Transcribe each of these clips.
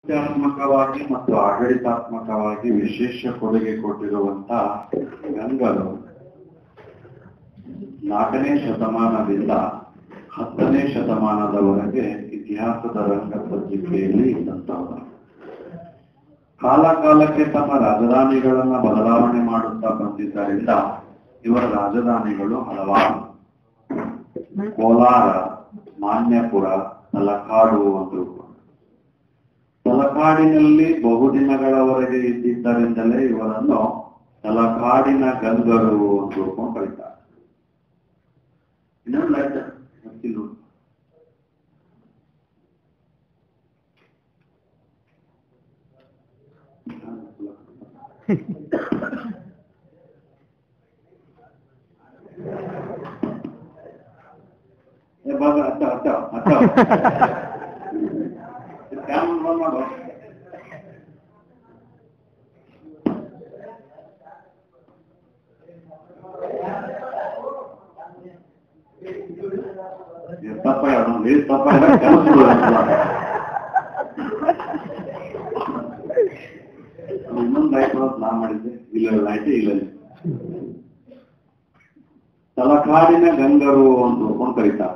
ಆಡಳಿತಾತ್ಮಕವಾಗಿ ಮತ್ತು ಆಡಳಿತಾತ್ಮಕವಾಗಿ ವಿಶೇಷ ಕೊಡುಗೆ ಕೊಟ್ಟಿರುವಂತ ಗಂಗರು ನಾಲ್ಕನೇ ಶತಮಾನದಿಂದ ಹತ್ತನೇ ಶತಮಾನದವರೆಗೆ ಇತಿಹಾಸದ ರಂಗ ಸಜ್ಜಿಕೆಯಲ್ಲಿ ಇದ್ದಂತವರು ಕಾಲ ಕಾಲಕ್ಕೆ ತಮ್ಮ ರಾಜಧಾನಿಗಳನ್ನ ಬದಲಾವಣೆ ಮಾಡುತ್ತಾ ಬಂದಿದ್ದರಿಂದ ಇವರ ರಾಜಧಾನಿಗಳು ಹಲವಾರು ಕೋಲಾರ ಮಾನ್ಯಪುರ ತಲಕಾಡು ಅಂದ್ರು ತಲಕಾಡಿನಲ್ಲಿ ಬಹುದಿನಗಳವರೆಗೆ ಇದ್ದಿದ್ದರಿಂದಲೇ ಇವರನ್ನು ತಲಕಾಡಿನ ಗಂಗರು ಅಂತ ತಿಳ್ಕೊಂಡು ಕರೀತಾರೆ ಇನ್ನೊಂದು ಲೈಟ್ ಹಚ್ಚಿಲ್ಲ ನೋಡಿ. ಏ ಬಾಬಾ ಹತ್ತ ಹತ್ತ ಹತ್ತ ಕ್ಯಾಮ್ ಬಂದ್ ಮಾಡು ಏ ತಪ್ಪ ಯಾವ್ದು? ಏ ತಪ್ಪ ಇಲ್ಲ, ಕೆಲಸ ಬಿಡು ಅಂತ. ಇನ್ನೊಂದು ಲೈಟ್ ಬರೋದು ನಾ ಮಾಡಿದ್ದೆ ಇಲ್ಲ ಲೈಟ್ ಇಲ್ಲ ಇಲ್ಲಿ. ತಲಕಾಡಿನ ಗಂಗರು ಅಂತ ತಿಳ್ಕೊಂಡು ಕರೀತಾರೆ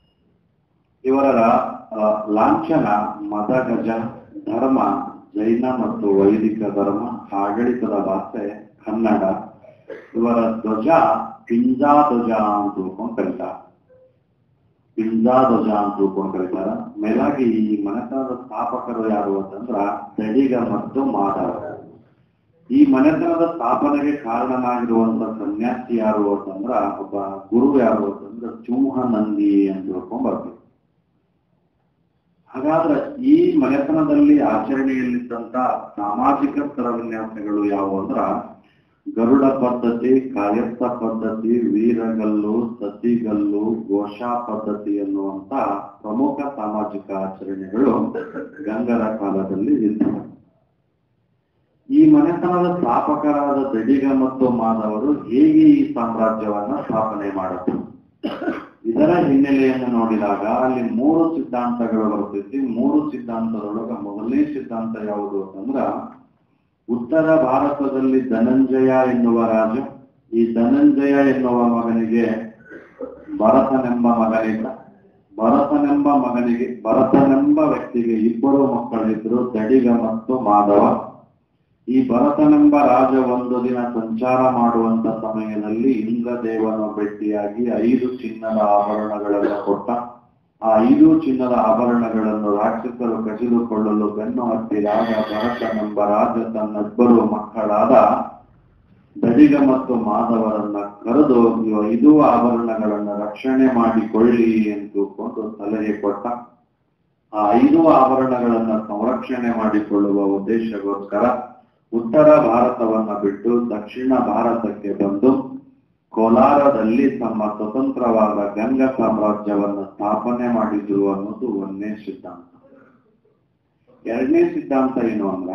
ಇವರ ಆ, ಲಾಂಛನ ಮದಗಜ ಧರ್ಮ ಜೈನ ಮತ್ತು ವೈದಿಕ ಧರ್ಮ ಆಡಳಿತದ ಭಾಷೆ ಕನ್ನಡ ಇವರ ಧ್ವಜ ಪಿಂಜಾ ಧ್ವಜ ಅಂತ ತಿಳ್ಕೊಂಡು ಕರೀತಾರೆ ಪಿಂಜಾ ಧ್ವಜ ಅಂತ ತಿಳ್ಕೊಂಡು ಕರೀತಾರ ಮೇಲಾಗಿ ಈ ಮನೆತನದ ಸ್ಥಾಪಕರು ಯಾರು ಅಂತಂದ್ರ ದಡಿಗ ಮತ್ತು ಮಾಧವ ಈ ಮನೆತನದ ಸ್ಥಾಪನೆಗೆ ಕಾರಣನಾಗಿರುವಂತ ಸನ್ಯಾಸಿ ಯಾರು ಅಂತಂದ್ರ ಒಬ್ಬ ಗುರು ಯಾರು ಅಂತಂದ್ರ ಚೂಹ ನಂದಿ ಅಂತ ತಿಳ್ಕೊಂಡ್ ಬರ್ತೀವಿ ಹಾಗಾದ್ರೆ ಈ ಮನೆತನದಲ್ಲಿ ಆಚರಣೆಯಲ್ಲಿದ್ದಂತ ಸಾಮಾಜಿಕ ಸ್ತರ ವಿನ್ಯಾಸಗಳು ಯಾವುವು ಅಂದ್ರ ಗರುಡ ಪದ್ಧತಿ ಕಾಯಸ್ಥ ಪದ್ಧತಿ ವೀರಗಲ್ಲು ಸತಿಗಲ್ಲು ಘೋಷಾ ಪದ್ಧತಿ ಎನ್ನುವಂತ ಪ್ರಮುಖ ಸಾಮಾಜಿಕ ಆಚರಣೆಗಳು ಗಂಗರ ಕಾಲದಲ್ಲಿ ಇದ್ದವು ಈ ಮನೆತನದ ಸ್ಥಾಪಕರಾದ ದಡಿಗ ಮತ್ತು ಮಾಧವರು ಹೇಗೆ ಈ ಸಾಮ್ರಾಜ್ಯವನ್ನ ಸ್ಥಾಪನೆ ಮಾಡಿದ್ರು ಇದರ ಹಿನ್ನೆಲೆಯನ್ನು ನೋಡಿದಾಗ ಅಲ್ಲಿ ಮೂರು ಸಿದ್ಧಾಂತಗಳು ಬರ್ತೈತಿ ಮೂರು ಸಿದ್ಧಾಂತದೊಳಗ ಮೊದಲನೇ ಸಿದ್ಧಾಂತ ಯಾವುದು ಅಂತಂದ್ರ ಉತ್ತರ ಭಾರತದಲ್ಲಿ ಧನಂಜಯ ಎನ್ನುವ ರಾಜ ಈ ಧನಂಜಯ ಎನ್ನುವ ಮಗನಿಗೆ ಭರತನೆಂಬ ಮಗನಿದ್ದ ಭರತನೆಂಬ ಮಗನಿಗೆ ಭರತನೆಂಬ ವ್ಯಕ್ತಿಗೆ ಇಬ್ಬರು ಮಕ್ಕಳಿದ್ರು ದಡಿಗ ಮತ್ತು ಮಾಧವ ಈ ಭರತನೆಂಬ ರಾಜ ಒಂದು ದಿನ ಸಂಚಾರ ಮಾಡುವಂತ ಸಮಯದಲ್ಲಿ ಇಂದ್ರದೇವನ ಭೇಟಿಯಾಗಿ ಐದು ಚಿನ್ನದ ಆಭರಣಗಳನ್ನು ಕೊಟ್ಟ ಆ ಐದು ಚಿನ್ನದ ಆಭರಣಗಳನ್ನು ರಾಕ್ಷಸರು ಕಸಿದುಕೊಳ್ಳಲು ಬೆನ್ನು ಹತ್ತಿದಾಗ ಭರತನೆಂಬ ರಾಜ ತನ್ನೊಬ್ಬರು ಮಕ್ಕಳಾದ ದಡಿಗ ಮತ್ತು ಮಾಧವರನ್ನ ಕರೆದು ಇವ ಐದು ಆಭರಣಗಳನ್ನ ರಕ್ಷಣೆ ಮಾಡಿಕೊಳ್ಳಿ ಎಂದುಕೊಂಡು ಸಲಹೆ ಕೊಟ್ಟ ಆ ಐದು ಆಭರಣಗಳನ್ನ ಸಂರಕ್ಷಣೆ ಮಾಡಿಕೊಳ್ಳುವ ಉದ್ದೇಶಕ್ಕೋಸ್ಕರ ಉತ್ತರ ಭಾರತವನ್ನ ಬಿಟ್ಟು ದಕ್ಷಿಣ ಭಾರತಕ್ಕೆ ಬಂದು ಕೋಲಾರದಲ್ಲಿ ತಮ್ಮ ಸ್ವತಂತ್ರವಾದ ಗಂಗಾ ಸಾಮ್ರಾಜ್ಯವನ್ನ ಸ್ಥಾಪನೆ ಮಾಡಿದ್ರು ಅನ್ನೋದು ಒಂದನೇ ಸಿದ್ಧಾಂತ ಎರಡನೇ ಸಿದ್ಧಾಂತ ಏನು ಅಂದ್ರ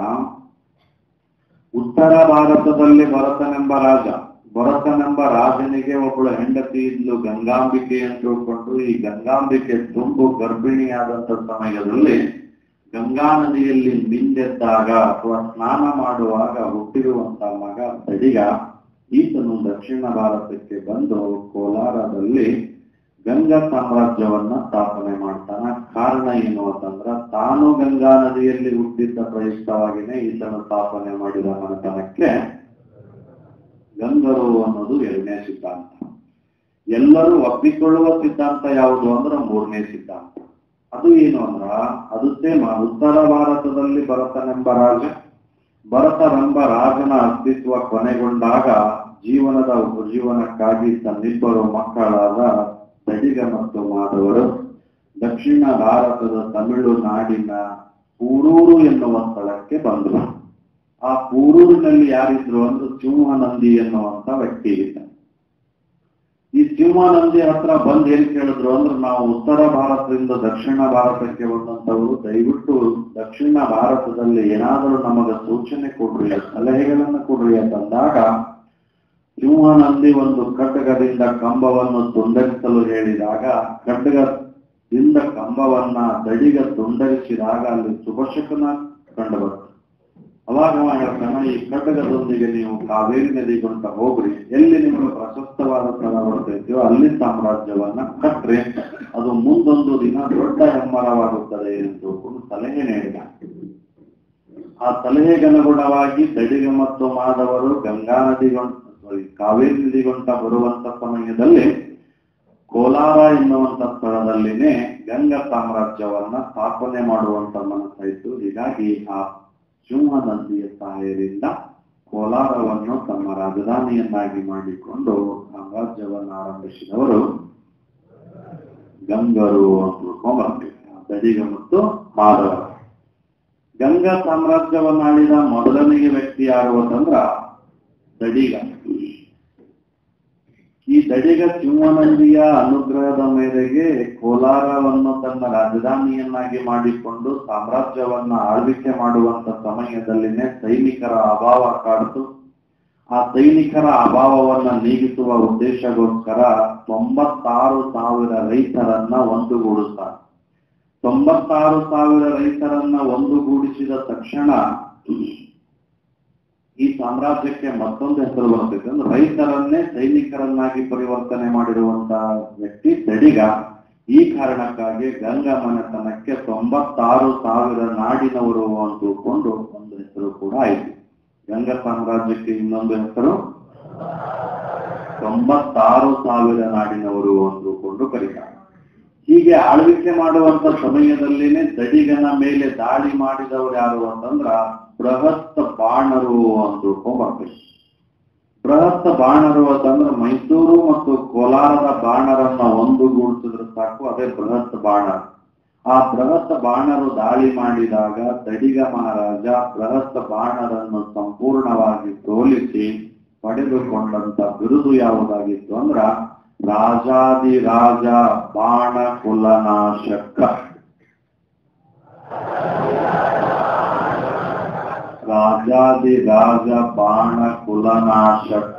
ಉತ್ತರ ಭಾರತದಲ್ಲಿ ಭರತನೆಂಬ ರಾಜ ಭರತನೆಂಬ ರಾಜನಿಗೆ ಒಬ್ಬಳು ಹೆಂಡತಿ ಇದ್ಲು ಗಂಗಾಂಬಿಕೆ ಅಂತ ತಿಳ್ಕೊಂಡು ಈ ಗಂಗಾಂಬಿಕೆ ತುಂಬು ಗರ್ಭಿಣಿಯಾದಂತ ಸಮಯದಲ್ಲಿ ಗಂಗಾ ನದಿಯಲ್ಲಿ ಮಿಂದೆದ್ದಾಗ ಅಥವಾ ಸ್ನಾನ ಮಾಡುವಾಗ ಹುಟ್ಟಿರುವಂತ ಮಗ ದಡಿಗ ಈತನು ದಕ್ಷಿಣ ಭಾರತಕ್ಕೆ ಬಂದು ಕೋಲಾರದಲ್ಲಿ ಗಂಗಾ ಸಾಮ್ರಾಜ್ಯವನ್ನ ಸ್ಥಾಪನೆ ಮಾಡ್ತಾನ ಕಾರಣ ಏನು ಅಂತಂದ್ರ ತಾನು ಗಂಗಾ ನದಿಯಲ್ಲಿ ಹುಟ್ಟಿದ್ದ ಪ್ರಯುಕ್ತವಾಗಿನೇ ಈತನು ಸ್ಥಾಪನೆ ಮಾಡಿದ ಮನೆತನಕ್ಕೆ ಗಂಗರು ಅನ್ನೋದು ಎರಡನೇ ಸಿದ್ಧಾಂತ ಎಲ್ಲರೂ ಒಪ್ಪಿಕೊಳ್ಳುವ ಸಿದ್ಧಾಂತ ಯಾವುದು ಅಂದ್ರೆ ಮೂರನೇ ಸಿದ್ಧಾಂತ ಅದು ಏನು ಅಂದ್ರ ಅದು ಸೇಮ ಉತ್ತರ ಭಾರತದಲ್ಲಿ ಭರತನೆಂಬ ರಾಜ ಭರತನೆಂಬ ರಾಜನ ಅಸ್ತಿತ್ವ ಕೊನೆಗೊಂಡಾಗ ಜೀವನದ ಉಪಜೀವನಕ್ಕಾಗಿ ತನ್ನಿಬ್ಬರು ಮಕ್ಕಳಾದ ದಡಿಗ ಮತ್ತು ಮಾಧವರು ದಕ್ಷಿಣ ಭಾರತದ ತಮಿಳುನಾಡಿನ ಪೂರೂರು ಎನ್ನುವ ಸ್ಥಳಕ್ಕೆ ಬಂದರು ಆ ಪೂರೂರಿನಲ್ಲಿ ಯಾರಿದ್ರು ಅಂದ್ರೆ ಸಿಂಹನಂದಿ ಎನ್ನುವಂತ ವ್ಯಕ್ತಿ ಇದ್ದ ಈ ಸಿಂಹಾನಂದಿ ಹತ್ರ ಬಂದ್ ಏನ್ ಕೇಳಿದ್ರು ಅಂದ್ರೆ ನಾವು ಉತ್ತರ ಭಾರತದಿಂದ ದಕ್ಷಿಣ ಭಾರತಕ್ಕೆ ಬಂದಂತವರು ದಯವಿಟ್ಟು ದಕ್ಷಿಣ ಭಾರತದಲ್ಲಿ ಏನಾದರೂ ನಮಗ ಸೂಚನೆ ಕೊಡ್ರಿ ಸಲಹೆಗಳನ್ನ ಕೊಡ್ರಿ ಅಂತಂದಾಗ ಸಿಂಹಾನಂದಿ ಒಂದು ಖಡ್ಗದಿಂದ ಕಂಬವನ್ನು ತುಂಡರಿಸಲು ಹೇಳಿದಾಗ ಖಡ್ಗದಿಂದ ಕಂಬವನ್ನ ದಡಿಗ ತುಂಡರಿಸಿದಾಗ ಅಲ್ಲಿ ಸುಭಶಕನ ಕಂಡು ಬಂತು ಅವಾಗ ಅವ ಹೇಳ್ತಾನ ಈ ಖಡ್ಗದೊಂದಿಗೆ ನೀವು ಕಾವೇರಿ ನದಿಗೊಂಟ ಹೋಗ್ರಿ ಎಲ್ಲಿ ನಿಮಗೆ ಪ್ರಶಸ್ತವಾದ ಸ್ಥಳ ಬರ್ತೈತೆಯೋ ಅಲ್ಲಿ ಸಾಮ್ರಾಜ್ಯವನ್ನ ಕಟ್ರಿ ಅದು ಮುಂದೊಂದು ದಿನ ದೊಡ್ಡ ಹೆಮ್ಮರವಾಗುತ್ತದೆ ಎಂದು ಒಂದು ಸಲಹೆ ನೀಡಿದ ಆ ಸಲಹೆಗನುಗುಣವಾಗಿ ದಡಿಗ ಮತ್ತು ಮಾಧವರು ಗಂಗಾ ನದಿಗೊಂಡ ಸಾರಿ ಕಾವೇರಿ ನದಿಗೊಂಟ ಬರುವಂತ ಸಮಯದಲ್ಲಿ ಕೋಲಾರ ಎನ್ನುವಂತ ಸ್ಥಳದಲ್ಲಿನೇ ಗಂಗಾ ಸಾಮ್ರಾಜ್ಯವನ್ನ ಸ್ಥಾಪನೆ ಮಾಡುವಂತ ಮನಸ್ಸಾಯಿತು ಹೀಗಾಗಿ ಆ ಸಿಂಹ ನದಿಯ ಸಹಾಯದಿಂದ ಕೋಲಾರವನ್ನು ತಮ್ಮ ರಾಜಧಾನಿಯನ್ನಾಗಿ ಮಾಡಿಕೊಂಡು ಸಾಮ್ರಾಜ್ಯವನ್ನು ಆರಂಭಿಸಿದವರು ಗಂಗರು ಅಂತ ತಿಳ್ಕೊಂಡ್ಬರ್ತೀವಿ ದಡಿಗ ಮತ್ತು ಮಾಧವ ಗಂಗಾ ಸಾಮ್ರಾಜ್ಯವನ್ನ ಆಳಿದ ಮೊದಲನೆಯ ವ್ಯಕ್ತಿ ಯಾರು ಅಂತಂದ್ರ ದಡಿಗ ಈ ದಡಿಗ ಸಿಂಹನಂದಿಯ ಅನುಗ್ರಹದ ಮೇರೆಗೆ ಕೋಲಾರವನ್ನು ತನ್ನ ರಾಜಧಾನಿಯನ್ನಾಗಿ ಮಾಡಿಕೊಂಡು ಸಾಮ್ರಾಜ್ಯವನ್ನ ಆಳ್ವಿಕೆ ಮಾಡುವಂತ ಸಮಯದಲ್ಲಿನೇ ಸೈನಿಕರ ಅಭಾವ ಕಾಡ್ತು ಆ ಸೈನಿಕರ ಅಭಾವವನ್ನ ನೀಗಿಸುವ ಉದ್ದೇಶಗೋಸ್ಕರ ತೊಂಬತ್ತಾರು ಸಾವಿರ ರೈತರನ್ನ ಒಂದುಗೂಡುತ್ತಾರೆ ತೊಂಬತ್ತಾರು ಸಾವಿರ ರೈತರನ್ನ ಒಂದುಗೂಡಿಸಿದ ತಕ್ಷಣ ಈ ಸಾಮ್ರಾಜ್ಯಕ್ಕೆ ಮತ್ತೊಂದು ಹೆಸರು ಬರ್ತೈತೆ ಅಂದ್ರೆ ರೈತರನ್ನೇ ಸೈನಿಕರನ್ನಾಗಿ ಪರಿವರ್ತನೆ ಮಾಡಿರುವಂತ ವ್ಯಕ್ತಿ ದಡಿಗ ಈ ಕಾರಣಕ್ಕಾಗಿ ಗಂಗಾ ಮನೆತನಕ್ಕೆ ತೊಂಬತ್ತಾರು ಸಾವಿರ ನಾಡಿನವರು ಅಂತ ತಿಳ್ಕೊಂಡು ಒಂದು ಹೆಸರು ಕೂಡ ಆಯ್ತು ಗಂಗಾ ಸಾಮ್ರಾಜ್ಯಕ್ಕೆ ಇನ್ನೊಂದು ಹೆಸರು ತೊಂಬತ್ತಾರು ಸಾವಿರ ನಾಡಿನವರು ಅಂತ ತಿಳ್ಕೊಂಡು ಕರೀತಾರೆ ಹೀಗೆ ಆಳ್ವಿಕೆ ಮಾಡುವಂತ ಸಮಯದಲ್ಲಿನೇ ದಡಿಗನ ಮೇಲೆ ದಾಳಿ ಮಾಡಿದವರು ಯಾರು ಅಂತಂದ್ರ ಬೃಹತ್ ಬಾಣರು ಅಂತ ತಿಳ್ಕೊಂಡ್ಬರ್ಬೇಕು ಬೃಹತ್ ಬಾಣರು ಅಂತಂದ್ರೆ ಮೈಸೂರು ಮತ್ತು ಕೋಲಾರದ ಬಾಣರನ್ನ ಒಂದುಗೂಡಿಸಿದ್ರೆ ಸಾಕು ಅದೇ ಬೃಹತ್ ಬಾಣರು ಆ ಬೃಹತ್ ಬಾಣರು ದಾಳಿ ಮಾಡಿದಾಗ ದಡಿಗ ಮಹಾರಾಜ ಬೃಹತ್ ಬಾಣರನ್ನು ಸಂಪೂರ್ಣವಾಗಿ ಸೋಲಿಸಿ ಪಡೆದುಕೊಂಡಂತ ಬಿರುದು ಯಾವುದಾಗಿತ್ತು ಅಂದ್ರ ರಾಜಾದಿರಾಜ ಬಾಣ ಕುಲನಾಶಕ ರಾಜಾದಿರಾಜ ಬಾಣ ಕುಲನಾಶಕ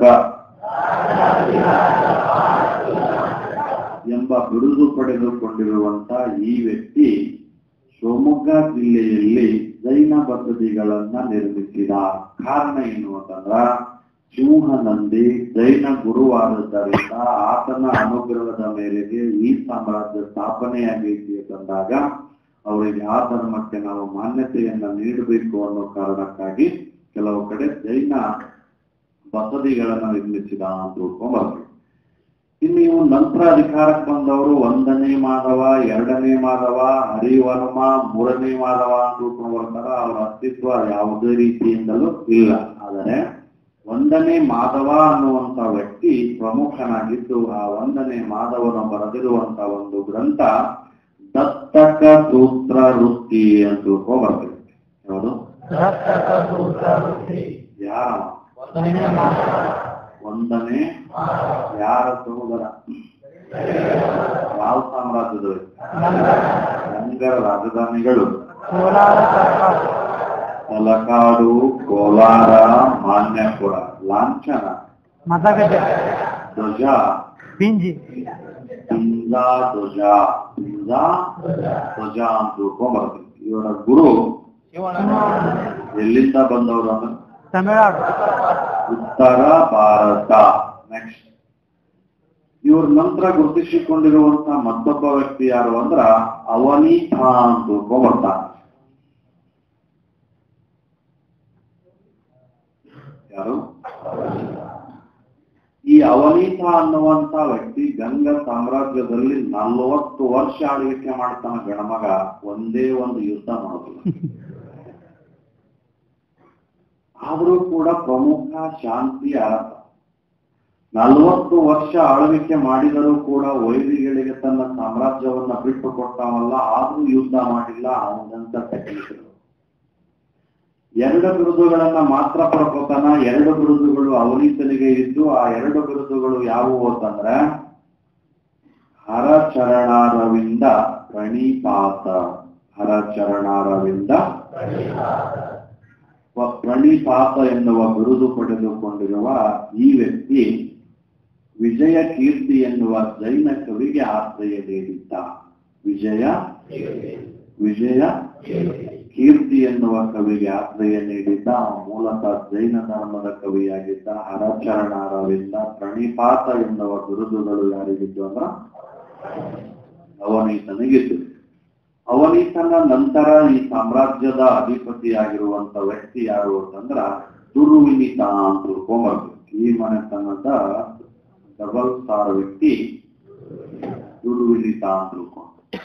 ಎಂಬ ಬಿರುದು ಪಡೆದುಕೊಂಡಿರುವಂತ ಈ ವ್ಯಕ್ತಿ ಶಿವಮೊಗ್ಗ ಜಿಲ್ಲೆಯಲ್ಲಿ ಜೈನ ಬಸದಿಗಳನ್ನ ನಿರ್ಮಿಸಿದ ಕಾರಣ ಏನು ಅಂತಂದ್ರ ಸಿಂಹನಂದಿ ಜೈನ ಗುರುವಾದದ್ದರಿಂದ ಆತನ ಅನುಗ್ರಹದ ಮೇರೆಗೆ ಈ ಸಾಮ್ರಾಜ್ಯ ಸ್ಥಾಪನೆಯಾಗೈತಿ ಅಂತಂದಾಗ ಅವರಿಗೆ ಆ ಧರ್ಮಕ್ಕೆ ನಾವು ಮಾನ್ಯತೆಯನ್ನ ನೀಡಬೇಕು ಅನ್ನೋ ಕಾರಣಕ್ಕಾಗಿ ಕೆಲವು ಕಡೆ ಜೈನ ಬಸದಿಗಳನ್ನ ನಿರ್ಮಿಸಿದ ಅಂತ ತಿಳ್ಕೊಂಡ್ಬರ್ಬೇಕು ಇನ್ನು ಇವು ನಂತರ ಅಧಿಕಾರಕ್ಕೆ ಬಂದವರು ಒಂದನೇ ಮಾಧವ ಎರಡನೇ ಮಾಧವ ಹರಿವರ್ಮ ಮೂರನೇ ಮಾಧವ ಅಂತ ತಿಳ್ಕೊಂಡು ಬರ್ತಾರ ಅವರ ಅಸ್ತಿತ್ವ ಯಾವುದೇ ರೀತಿಯಿಂದಲೂ ಇಲ್ಲ ಆದರೆ ಒಂದನೇ ಮಾಧವ ಅನ್ನುವಂತ ವ್ಯಕ್ತಿ ಪ್ರಮುಖನಾಗಿದ್ದು ಆ ಒಂದನೇ ಮಾಧವನ ಬರೆದಿರುವಂತ ಒಂದು ಗ್ರಂಥ ದತ್ತಕ ಸೂತ್ರ ವೃತ್ತಿ ಅಂತ ಬರ್ತದೆ ಯಾವುದು ಯಾರ ಒಂದನೇ ಯಾರ ಸಹೋದರ ಯಾವ ಸಾಮ್ರಾಜ್ಯದ ಗಂಗರ ರಾಜಧಾನಿಗಳು ತಲಕಾಡು ಕೋಲಾರ ಮಾನ್ಯಪುರ ಲಾಂಛನ ಮತಗಟ್ಟೆ ಧ್ವಜ ಪಿಂಜಿ ಪಿಂಜ ಧ್ವಜ ಪಿಂಜ ಧ್ವಜ ಅಂತ ತಿಳ್ಕೊಂಡ್ಬರ್ತೀವಿ ಇವರ ಗುರು ಎಲ್ಲಿಂದ ಬಂದವರು ಅಂದ್ರೆ ತಮಿಳ್ನಾಡು ಉತ್ತರ ಭಾರತ ನೆಕ್ಸ್ಟ್ ಇವ್ರ ನಂತರ ಗುರುತಿಸಿಕೊಂಡಿರುವಂತ ಮತ್ತೊಬ್ಬ ವ್ಯಕ್ತಿ ಯಾರು ಅಂದ್ರ ಅವನೀತ ಅಂತ ತಿಳ್ಕೊಂಡ್ಬರ್ತಾನೆ ಯಾರು ಈ ಅವನೀತ ಅನ್ನುವಂತ ವ್ಯಕ್ತಿ ಗಂಗಾ ಸಾಮ್ರಾಜ್ಯದಲ್ಲಿ ನಲವತ್ತು ವರ್ಷ ಆಳ್ವಿಕೆ ಮಾಡ್ತಾನ ಗಣಮಗ ಒಂದೇ ಒಂದು ಯುದ್ಧ ಮಾಡೋದಿಲ್ಲ ಆದರೂ ಕೂಡ ಪ್ರಮುಖ ಶಾಂತಿ ಅರಸ ನಲವತ್ತು ವರ್ಷ ಆಳ್ವಿಕೆ ಮಾಡಿದರೂ ಕೂಡ ವೈರಿಗಳಿಗೆ ತನ್ನ ಸಾಮ್ರಾಜ್ಯವನ್ನ ಬಿಟ್ಟು ಕೊಟ್ಟವಲ್ಲ ಆದ್ರೂ ಯುದ್ಧ ಮಾಡಿಲ್ಲ ಅವನಂತ ಟೆಕ್ನಿಕಲ್ ಎರಡು ಬಿರುದುಗಳನ್ನ ಮಾತ್ರ ಪಡ್ಕೋತಾನ ಎರಡು ಬಿರುದುಗಳು ಅವನೀತನಿಗೆ ಇದ್ದು ಆ ಎರಡು ಬಿರುದುಗಳು ಯಾವುವು ಅಂತಂದ್ರೆ ಹರಚರಣಾರವಿಂದ ಪ್ರಣೀಪಾತ ಹರಚರಣಾರವಿಂದ ವ- ಪ್ರಣೀಪಾತ ಎನ್ನುವ ಬಿರುದು ಪಡೆದುಕೊಂಡಿರುವ ಈ ವ್ಯಕ್ತಿ ವಿಜಯ ಕೀರ್ತಿ ಎನ್ನುವ ಜೈನ ಕವಿಗೆ ಆಶ್ರಯ ನೀಡಿದ್ದ ವಿಜಯ ವಿಜಯ ಕೀರ್ತಿ ಎನ್ನುವ ಕವಿಗೆ ಆಶ್ರಯ ನೀಡಿದ್ದ ಅವ ಮೂಲತಃ ಜೈನ ಧರ್ಮದ ಕವಿಯಾಗಿದ್ದ ಹರಚರಣ ಅರವಿಂದ ಪ್ರಣಿಪಾತ ಎನ್ನುವ ಬಿರುದುಗಳು ಯಾರಿಗಿದ್ದು ಅಂದ್ರ ಅವನೀತನಿಗಿದ್ದು ಅವನೀತನ ನಂತರ ಈ ಸಾಮ್ರಾಜ್ಯದ ಅಧಿಪತಿಯಾಗಿರುವಂತ ವ್ಯಕ್ತಿ ಯಾರು ಅಂತಂದ್ರ ದುರ್ವಿನಿತ ಅಂತ ತಿಳ್ಕೊಂಬರ್ಬೇಕು ಈ ಮನೆತನದ ಡಬಲ್ ಸ್ಟಾರ್ ವ್ಯಕ್ತಿ ದುರ್ವಿನಿತ ಅಂತ ತಿಳ್ಕೊಂಡು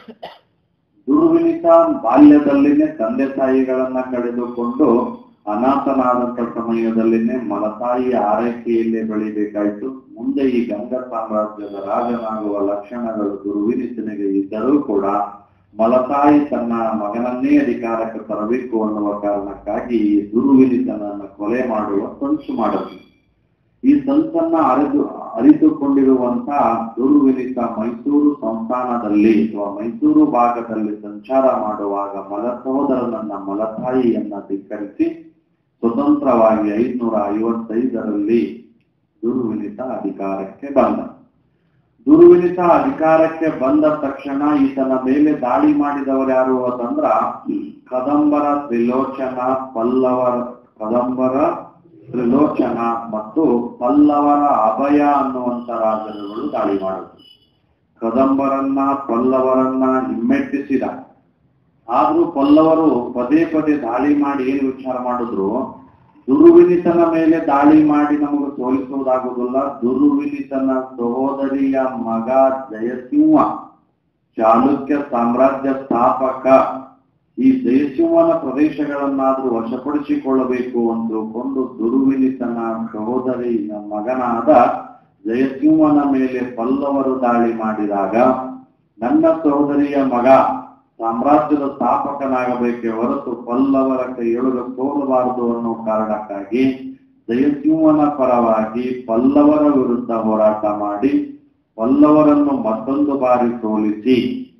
ದುರ್ವಿನಿತ ಬಾಲ್ಯದಲ್ಲಿನೇ ತಂದೆ ತಾಯಿಗಳನ್ನ ಕಳೆದುಕೊಂಡು ಅನಾಥನಾದಂತ ಸಮಯದಲ್ಲಿನೇ ಮಲತಾಯಿ ಆರೈಕೆಯಲ್ಲೇ ಬೆಳಿಬೇಕಾಯ್ತು ಮುಂದೆ ಈ ಗಂಗಾ ಸಾಮ್ರಾಜ್ಯದ ರಾಜನಾಗುವ ಲಕ್ಷಣಗಳು ದುರ್ವಿನಿತನಿಗೆ ಇದ್ದರೂ ಕೂಡ ಮಲತಾಯಿ ತನ್ನ ಮಗನನ್ನೇ ಅಧಿಕಾರಕ್ಕೆ ತರಬೇಕು ಅನ್ನುವ ಕಾರಣಕ್ಕಾಗಿ ಈ ದುರ್ವಿನಿತನನ್ನ ಕೊಲೆ ಮಾಡುವ ಸಂಚು ಮಾಡಿದ್ರು ಈ ಸಂಚನ್ನ ಅರಿದು ಅರಿತುಕೊಂಡಿರುವಂತ ದುರ್ವಿನಿತ ಮೈಸೂರು ಸಂಸ್ಥಾನದಲ್ಲಿ ಅಥವಾ ಮೈಸೂರು ಭಾಗದಲ್ಲಿ ಸಂಚಾರ ಮಾಡುವಾಗ ಮಲ ಸಹೋದರನನ್ನ ಮಲತಾಯಿಯನ್ನ ಧಿಕ್ಕರಿಸಿ ಸ್ವತಂತ್ರವಾಗಿ ಐನೂರ ಐವತ್ತೈದರಲ್ಲಿ ದುರ್ವಿನಿತ ಅಧಿಕಾರಕ್ಕೆ ಬಂದ ದುರ್ವಿನಿತ ಅಧಿಕಾರಕ್ಕೆ ಬಂದ ತಕ್ಷಣ ಈತನ ಮೇಲೆ ದಾಳಿ ಮಾಡಿದವರು ಯಾರು ಅಂತಂದ್ರ ಕದಂಬರ ತ್ರಿಲೋಚನ ಪಲ್ಲವರ ಕದಂಬರ ತ್ರಿಲೋಚನ ಮತ್ತು ಪಲ್ಲವರ ಅಭಯ ಅನ್ನುವಂತ ರಾಜರುಗಳು ದಾಳಿ ಮಾಡಿದ್ರು ಕದಂಬರನ್ನ ಪಲ್ಲವರನ್ನ ಹಿಮ್ಮೆಟ್ಟಿಸಿದ ಆದ್ರೂ ಪಲ್ಲವರು ಪದೇ ಪದೇ ದಾಳಿ ಮಾಡಿ ಏನು ವಿಚಾರ ಮಾಡಿದ್ರು ದುರ್ವಿನಿತನ ಮೇಲೆ ದಾಳಿ ಮಾಡಿ ನಮಗೆ ಸೋಲಿಸುವುದಾಗುವುದಿಲ್ಲ ದುರ್ವಿನಿತನ ಸಹೋದರಿಯ ಮಗ ಜಯಸಿಂಹ ಚಾಲುಕ್ಯ ಸಾಮ್ರಾಜ್ಯ ಸ್ಥಾಪಕ ಈ ಜಯಸಿಂಹನ ಪ್ರದೇಶಗಳನ್ನಾದ್ರೂ ವಶಪಡಿಸಿಕೊಳ್ಳಬೇಕು ಅಂತ ತಿಳ್ಕೊಂಡು ದುರ್ವಿನಿತನ ಸಹೋದರಿಯ ಮಗನಾದ ಜಯಸಿಂಹನ ಮೇಲೆ ಪಲ್ಲವರು ದಾಳಿ ಮಾಡಿದಾಗ ನನ್ನ ಸಹೋದರಿಯ ಮಗ ಸಾಮ್ರಾಜ್ಯದ ಸ್ಥಾಪಕನಾಗಬೇಕೆ ಹೊರತು ಪಲ್ಲವರ ಕೈಯೊಳಗೆ ಸೋಲಬಾರದು ಅನ್ನೋ ಕಾರಣಕ್ಕಾಗಿ ಜಯಸಿಂಹನ ಪರವಾಗಿ ಪಲ್ಲವರ ವಿರುದ್ಧ ಹೋರಾಟ ಮಾಡಿ ಪಲ್ಲವರನ್ನು ಮತ್ತೊಂದು ಬಾರಿ ಸೋಲಿಸಿ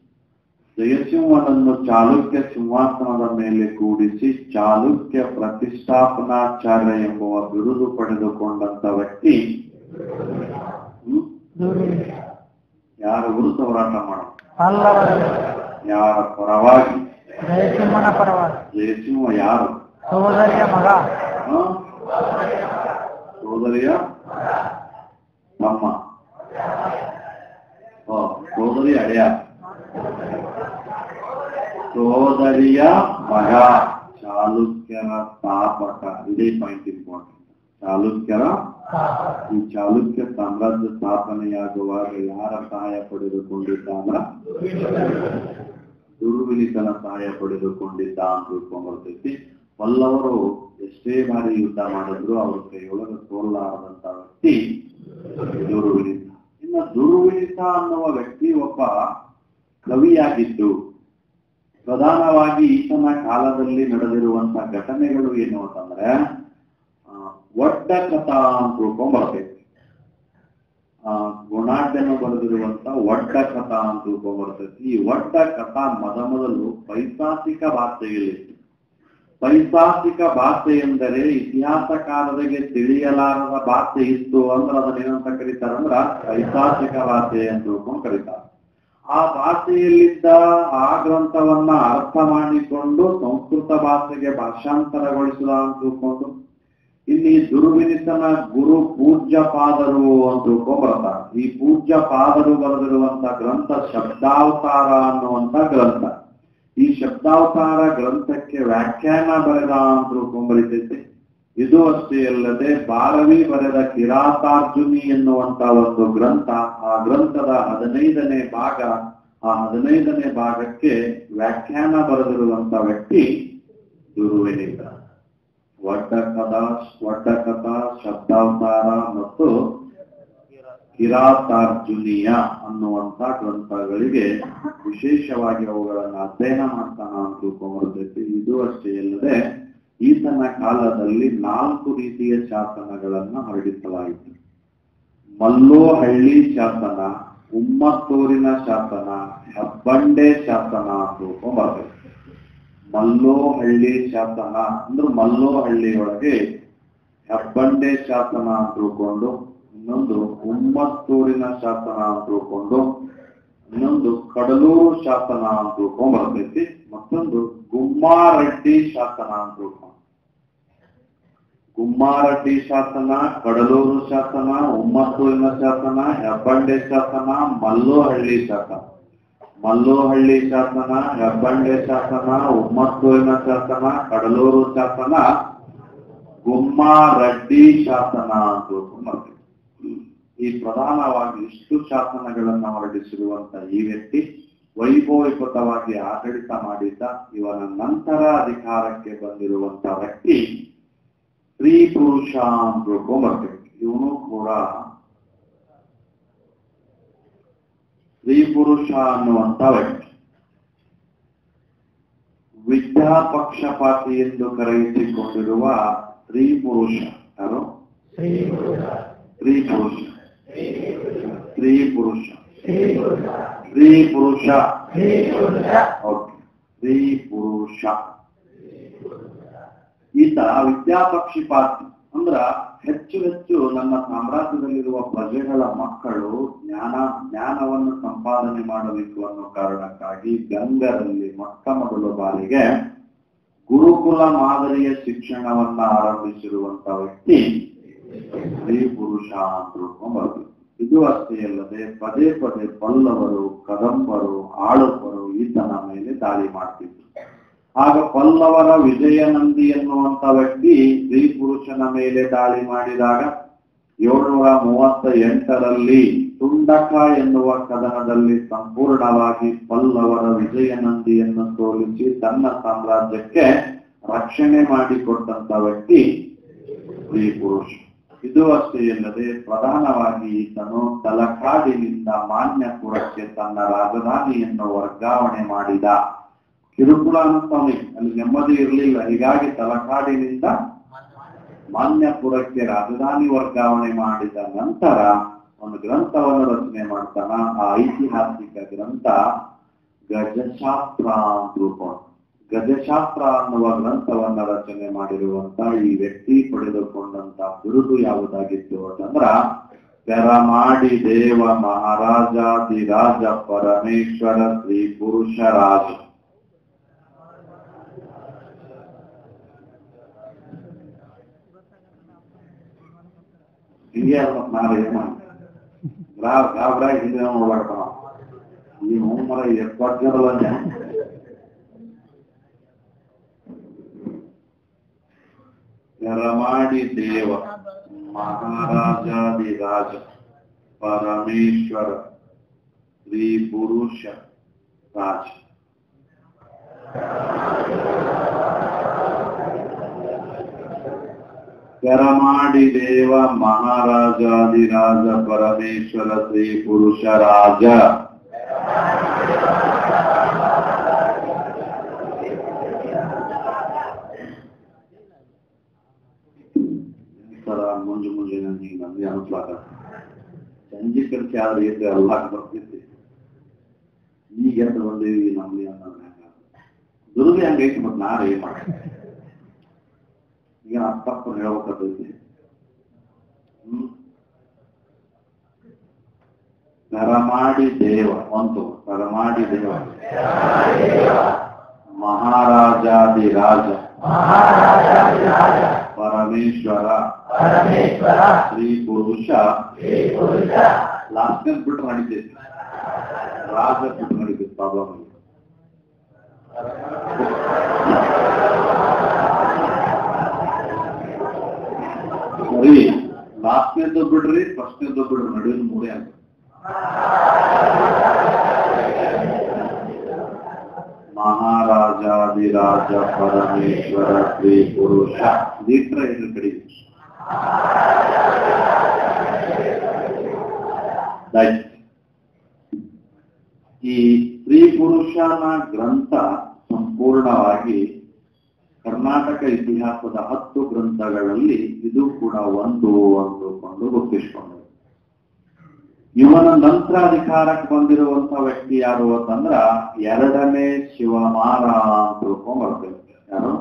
ಜಯಸಿಂಹನನ್ನು ಚಾಲುಕ್ಯ ಸಿಂಹಾಸನದ ಮೇಲೆ ಕೂಡಿಸಿ ಚಾಲುಕ್ಯ ಪ್ರತಿಷ್ಠಾಪನಾಚಾರ್ಯ ಎಂಬುವ ಬಿರುದು ಪಡೆದುಕೊಂಡಂತ ವ್ಯಕ್ತಿ ಹ್ಮ್, ದುರ್ವಿನಿತ ಯಾರ ವಿರುದ್ಧ ಹೋರಾಟ ಮಾಡ ಪಲ್ಲವರ ಯಾರ ಪರವಾಗಿ ಜಯಸಿಂಹನ ಪರವಾಗಿ ಜಯಸಿಂಹ ಯಾರು ಸೋದರಿಯ ಮಗ ಹ? ಸೋದರಿಯ ತಮ್ಮ ಹ, ಸೋದರಿ ಅಡೆಯ ಸೋದರಿಯ ಮಗ ಚಾಲುಕ್ಯರ ಸ್ಥಾಪಕ ಇದೇ ಪಾಯಿಂಟ್ ಇಂಪಾರ್ಟೆಂಟ್ ಚಾಲುಕ್ಯರ ಈ ಚಾಲುಕ್ಯ ಸಾಮ್ರಾಜ್ಯ ಸ್ಥಾಪನೆಯಾಗುವಾಗ ಯಾರ ಸಹಾಯ ಪಡೆದುಕೊಂಡಿದ್ದ ಅಂದ್ರ ದುರ್ವಿನಿತನ ಸಹಾಯ ಪಡೆದುಕೊಂಡಿದ್ದ ಅಂತ ತಿಳ್ಕೊಂಡ್ಬರ್ತೈತಿ ಪಲ್ಲವರು ಎಷ್ಟೇ ಬಾರಿ ಯುದ್ಧ ಮಾಡಿದ್ರು ಅವ್ರ ಕೈಯೊಳಗೆ ಸೋಲಾರದಂತ ವ್ಯಕ್ತಿ ದುರ್ವಿನಿತ ಇನ್ನು ದುರ್ವಿನಿತ ಅನ್ನುವ ವ್ಯಕ್ತಿ ಒಬ್ಬ ಕವಿಯಾಗಿದ್ದು ಪ್ರಧಾನವಾಗಿ ಈತನ ಕಾಲದಲ್ಲಿ ನಡೆದಿರುವಂತ ಘಟನೆಗಳು ಏನು ಅಂತಂದ್ರೆ ಆ, ಒಡ್ಡ ಕಥಾ ಅಂತ ತಿಳ್ಕೊಂಡ್ಬರ್ತೈತಿ ಆ ಗುಣಾಢ್ಯನು ಬರೆದಿರುವಂತ ಒಡ್ಡ ಕಥಾ ಅಂತ ತಿಳ್ಕೊಂಡ್ಬರ್ತೈತಿ ಈ ಒಡ್ಡ ಕಥಾ ಮೊದ ಮೊದಲು ಪೈಶಾಚಿಕ ಭಾಷೆಯಲ್ಲಿತ್ತು ಪೈಶಾಚಿಕ ಭಾಷೆ ಎಂದರೆ ಇತಿಹಾಸಕಾರರಿಗೆ ತಿಳಿಯಲಾರದ ಭಾಷೆ ಇತ್ತು ಅಂದ್ರೆ ಅದನ್ನ ಏನಂತ ಕರೀತಾರಂದ್ರ ಪೈಶಾಚಿಕ ಭಾಷೆ ಅಂತ ತಿಳ್ಕೊಂಡು ಕರೀತಾರೆ ಆ ಭಾಷೆಯಲ್ಲಿದ್ದ ಆ ಗ್ರಂಥವನ್ನ ಅರ್ಥ ಮಾಡಿಕೊಂಡು ಸಂಸ್ಕೃತ ಭಾಷೆಗೆ ಭಾಷಾಂತರಗೊಳಿಸಿದ ಅಂತ ತಿಳ್ಕೊಂಡು ಇಲ್ಲಿ ದುರ್ವಿನಿತನ ಗುರು ಪೂಜ್ಯ ಪಾದರು ಅಂತ ಬರ್ತಾರೆ ಈ ಪೂಜ್ಯ ಪಾದರು ಬರೆದಿರುವಂತ ಗ್ರಂಥ ಶಬ್ದಾವತಾರ ಅನ್ನುವಂತ ಗ್ರಂಥ ಈ ಶಬ್ದಾವತಾರ ಗ್ರಂಥಕ್ಕೆ ವ್ಯಾಖ್ಯಾನ ಬರೆದ ಅಂತ ತಿಳ್ಕೊಂಡ್ಬರಿತೈತಿ ಇದು ಅಷ್ಟೇ ಅಲ್ಲದೆ ಭಾರವಿ ಬರೆದ ಕಿರಾತಾರ್ಜುನಿ ಎನ್ನುವಂತ ಒಂದು ಗ್ರಂಥ ಆ ಗ್ರಂಥದ ಹದಿನೈದನೇ ಭಾಗ ಆ ಹದಿನೈದನೇ ಭಾಗಕ್ಕೆ ವ್ಯಾಖ್ಯಾನ ಬರೆದಿರುವಂತ ವ್ಯಕ್ತಿ ದುರ್ವಿನಿತ ಒಡ್ಡ ಕಥಾ ಒಡ್ಡ ಕಥಾ ಶಬ್ದಾವತಾರ ಮತ್ತು ಕಿರಾತಾರ್ಜುನಿಯ ಅನ್ನುವಂತ ಗ್ರಂಥಗಳಿಗೆ ವಿಶೇಷವಾಗಿ ಅವುಗಳನ್ನ ಅಧ್ಯಯನ ಮಾಡ್ತಾನ ಅಂತ ತಿಳ್ಕೊಂಡ್ಬರ್ತೈತಿ ಇದು ಅಷ್ಟೇ ಅಲ್ಲದೆ ಈತನ ಕಾಲದಲ್ಲಿ ನಾಲ್ಕು ರೀತಿಯ ಶಾಸನಗಳನ್ನ ಹೊರಡಿಸಲಾಯಿತು ಮಲ್ಲೋಹಳ್ಳಿ ಶಾಸನ ಉಮ್ಮತ್ತೂರಿನ ಶಾಸನ ಹೆಬ್ಬಂಡೆ ಶಾಸನ ಅಂತ ತಿಳ್ಕೊಂಡ್ಬರ್ಬೇಕು ಮಲ್ಲೋಹಳ್ಳಿ ಶಾಸನ ಅಂದ್ರೆ ಮಲ್ಲೋಹಳ್ಳಿ ಒಳಗೆ ಹೆಬ್ಬಂಡೆ ಶಾಸನ ಅಂತ ತಿಳ್ಕೊಂಡು ಇನ್ನೊಂದು ಉಮ್ಮತ್ತೂರಿನ ಶಾಸನ ಅಂತ ತಿಳ್ಕೊಂಡು ಇನ್ನೊಂದು ಕಡಲೂರು ಶಾಸನ ಅಂತ ತಿಳ್ಕೊಂಡ್ ಬರ್ತೈತಿ ಮತ್ತೊಂದು ಗುಮ್ಮಾರೆಡ್ಡಿ ಶಾಸನ ಅಂತ ತಿಳ್ಕೊಂಡ್ ಗುಮ್ಮಾರೆಡ್ಡಿ ಶಾಸನ ಕಡಲೂರು ಶಾಸನ ಉಮ್ಮತ್ತೂರಿನ ಶಾಸನ ಹೆಬ್ಬಂಡೆ ಶಾಸನ ಮಲ್ಲೋಹಳ್ಳಿ ಶಾಸನ ಮಲ್ಲೋಹಳ್ಳಿ ಶಾಸನ ಹೆಬ್ಬಂಡೆ ಶಾಸನ ಉಮ್ಮತ್ತೂರಿನ ಶಾಸನ ಕಡಲೂರು ಶಾಸನ ಗುಮ್ಮಾರೆಡ್ಡಿ ಶಾಸನ ಅಂತ ತಿಳ್ಕೊಂಡ್ ಬರ್ತೈತಿ ಈ ಪ್ರಧಾನವಾಗಿ ಇಷ್ಟು ಶಾಸನಗಳನ್ನ ಹೊರಡಿಸಿರುವಂತ ಈ ವ್ಯಕ್ತಿ ವೈಭವಯುತವಾಗಿ ಆಡಳಿತ ಮಾಡಿದ್ದ ಇವನ ನಂತರ ಅಧಿಕಾರಕ್ಕೆ ಬಂದಿರುವಂತ ವ್ಯಕ್ತಿ ಸ್ತ್ರೀ ಪುರುಷ ಅಂತ ತಿಳ್ಕೊಂಡ್ಬರ್ಬೇಕು ಇವನು ಕೂಡ ಸ್ತ್ರೀ ಪುರುಷ ಅನ್ನುವಂತ ವ್ಯಕ್ತಿ ವಿದ್ಯಾಪಕ್ಷಪಾತಿ ಎಂದು ಕರೆಯಿಸಿಕೊಂಡಿರುವ ಸ್ತ್ರೀ ಪುರುಷ ಯಾರು ಶ್ರೀ ಪುರುಷ ಸ್ತ್ರೀ ಪುರುಷ ಸ್ತ್ರೀ ಪುರುಷ ಶ್ರೀ ಪುರುಷ ಸ್ತ್ರೀ ಪುರುಷ ಶ್ರೀ ಪುರುಷ ಓಕೆ ಸ್ತ್ರೀ ಪುರುಷ ಈತ ವಿದ್ಯಾಪಕ್ಷಿಪಾತಿ ಅಂದ್ರ ಹೆಚ್ಚು ಹೆಚ್ಚು ನನ್ನ ಸಾಮ್ರಾಜ್ಯದಲ್ಲಿರುವ ಪ್ರಜೆಗಳ ಮಕ್ಕಳು ಜ್ಞಾನ ಜ್ಞಾನವನ್ನು ಸಂಪಾದನೆ ಮಾಡಬೇಕು ಅನ್ನೋ ಕಾರಣಕ್ಕಾಗಿ ಗಂಗರಲ್ಲಿ ಮೊಟ್ಟ ಮೊದಲ ಬಾರಿಗೆ ಗುರುಕುಲ ಮಾದರಿಯ ಶಿಕ್ಷಣವನ್ನ ಆರಂಭಿಸಿರುವಂತ ವ್ಯಕ್ತಿ ಸ್ತ್ರೀ ಪುರುಷ ಅಂತ ತಿಳ್ಕೊಂಡ್ಬರ್ಬೇಕು ಇದು ಅಷ್ಟೇ ಅಲ್ಲದೆ ಪದೇ ಪದೇ ಪಲ್ಲವರು ಕದಂಬರು ಆಳುವರು ಈತನ ಮೇಲೆ ದಾಳಿ ಮಾಡ್ತಿದ್ರು ಆಗ ಪಲ್ಲವರ ವಿಜಯನಂದಿ ಎನ್ನುವಂತ ವ್ಯಕ್ತಿ ಸ್ತ್ರೀ ಪುರುಷನ ಮೇಲೆ ದಾಳಿ ಮಾಡಿದಾಗ ಏಳ್ನೂರ ಮೂವತ್ತ ಎಂಟರಲ್ಲಿ ತುಂಡಕ ಎನ್ನುವ ಕದನದಲ್ಲಿ ಸಂಪೂರ್ಣವಾಗಿ ಪಲ್ಲವರ ವಿಜಯನಂದಿಯನ್ನು ಸೋಲಿಸಿ ತನ್ನ ಸಾಮ್ರಾಜ್ಯಕ್ಕೆ ರಕ್ಷಣೆ ಮಾಡಿಕೊಟ್ಟಂತ ವ್ಯಕ್ತಿ ಸ್ತ್ರೀ ಪುರುಷ ಇದು ಅಷ್ಟೇ ಅಲ್ಲದೆ ಪ್ರಧಾನವಾಗಿ ಈತನು ತಲಕಾಡಿನಿಂದ ಮಾನ್ಯಪುರಕ್ಕೆ ತನ್ನ ರಾಜಧಾನಿಯನ್ನು ವರ್ಗಾವಣೆ ಮಾಡಿದ ಕಿರುಕುಳ ಅನ್ನಿಸ್ತವನಿ ಅಲ್ಲಿ ನೆಮ್ಮದಿ ಇರಲಿಲ್ಲ ಹೀಗಾಗಿ ತಲಕಾಡಿನಿಂದ ಮಾನ್ಯಪುರಕ್ಕೆ ರಾಜಧಾನಿ ವರ್ಗಾವಣೆ ಮಾಡಿದ ನಂತರ ಒಂದು ಗ್ರಂಥವನ್ನು ರಚನೆ ಮಾಡ್ತಾನ ಆ ಐತಿಹಾಸಿಕ ಗ್ರಂಥ ಗಜಶಾಸ್ತ್ರ ಅಂತ ರೂಪುಗೊಂಡು ಗಜಶಾಸ್ತ್ರ ಅನ್ನುವ ಗ್ರಂಥವನ್ನ ರಚನೆ ಮಾಡಿರುವಂತ ಈ ವ್ಯಕ್ತಿ ಪಡೆದುಕೊಂಡಂತ ಬಿರುದು ಯಾವುದಾಗಿತ್ತು ಅಂತಂದ್ರ ಪೆರಮಾಡಿ ದೇವ ಮಹಾರಾಜಾದಿರಾಜ ಪರಮೇಶ್ವರ ಶ್ರೀ ಪುರುಷರಾಜ ಹಿಂಗೆ ಅಲ್ಲ ನಾನು ಏನ್ ಮಾಡಿ ಗ್ರಾವ್ ಗಾಬ್ರಾಗಿ ಹಿಂದೆ ನೋಡ್ಬಾರ್ದು ಈ ಮರ ಎಪ್ಪತ್ತರಲ್ಲ ಪರಮಾಡಿ ದೇವ ಮಹಾರಾಜಾದಿರಾಜ ಪರಮೇಶ್ವರ ಶ್ರೀ ಪುರುಷ ರಾಜ ಪರಮಾಡಿ ದೇವ ಮಹಾರಾಜಾದಿರಾಜ ಪರಮೇಶ್ವರ ಶ್ರೀ ಪುರುಷ ರಾಜ ಸರ ಮುಂಜು ಮುಂಜೆ ನನಗೆ ನಮಗೆ ಅನಿಸ್ಲಾಕ ಸಂಜೆ ಕಲಿಸಿ ಆದ್ರೆ ಎದ್ದು ಎಲ್ಲ ಬರ್ತಿದ್ದೆ ಈಗ ಎದ್ದು ಬಂದೇವಿ ನಮ್ಗೆ ಅನ್ನೋದು ದುರ್ಗೆ ಹಂಗೈತಿ ಮತ್ತೆ ನಾನು ಏನ್ ಮಾಡಿ ಈಗ ನಾನು ತಪ್ಪು ಹೇಳ್ಬೇಕಾಗ್ತೈತಿ ಹ್ಮ್ ನರಮಾಡಿ ದೇವ ಒಂದು ನರಮಾಡಿ ದೇವ ಮಹಾರಾಜಾದಿ ರಾಜ ಮಹಾರಾಜಾಧಿರಾಜ ಪರಮೇಶ್ವರ ಪರಮೇಶ್ವರ ಶ್ರೀ ಪುರುಷ ಶ್ರೀ ಪುರುಷ ಲಾಸ್ಟ್ ಬಿಟ್ಟು ನಡೀತೈತಿ ರಾಜ ಬಿಟ್ಟು ನಡೀತೈತಿ ಪ್ರಾಬ್ಲಮ್ ಸರಿ ಲಾಸ್ಟ್ನೇದ್ದು ಬಿಡ್ರಿ ಫಸ್ಟ್ನೇದ್ದು ಬಿಡ್ರಿ ನಡೆಯೋದು ಮೂರೇ ಅಂತ ಮಹಾರಾಜಾದಿರಾಜ ಪರಮೇಶ್ವರ ಶ್ರೀ ಪುರುಷ ದೀಟ್ರ ಏನು ಕಡಿಮೆ Right. ಈ ಸ್ತ್ರೀ ಪುರುಷನ ಗ್ರಂಥ ಸಂಪೂರ್ಣವಾಗಿ ಕರ್ನಾಟಕ ಇತಿಹಾಸದ ಹತ್ತು ಗ್ರಂಥಗಳಲ್ಲಿ ಇದು ಕೂಡ ಒಂದು ಅಂದುಕೊಂಡು ಗುರುತಿಸಿಕೊಂಡರು ಇವನ ನಂತರ ಅಧಿಕಾರಕ್ಕೆ ಬಂದಿರುವಂತ ವ್ಯಕ್ತಿ ಯಾರು ಅಂತಂದ್ರ ಎರಡನೇ ಶಿವಮಾರ ಅಂತ ತಿಳ್ಕೊಂಡ್ ಬರ್ತೇವೆ ಯಾರು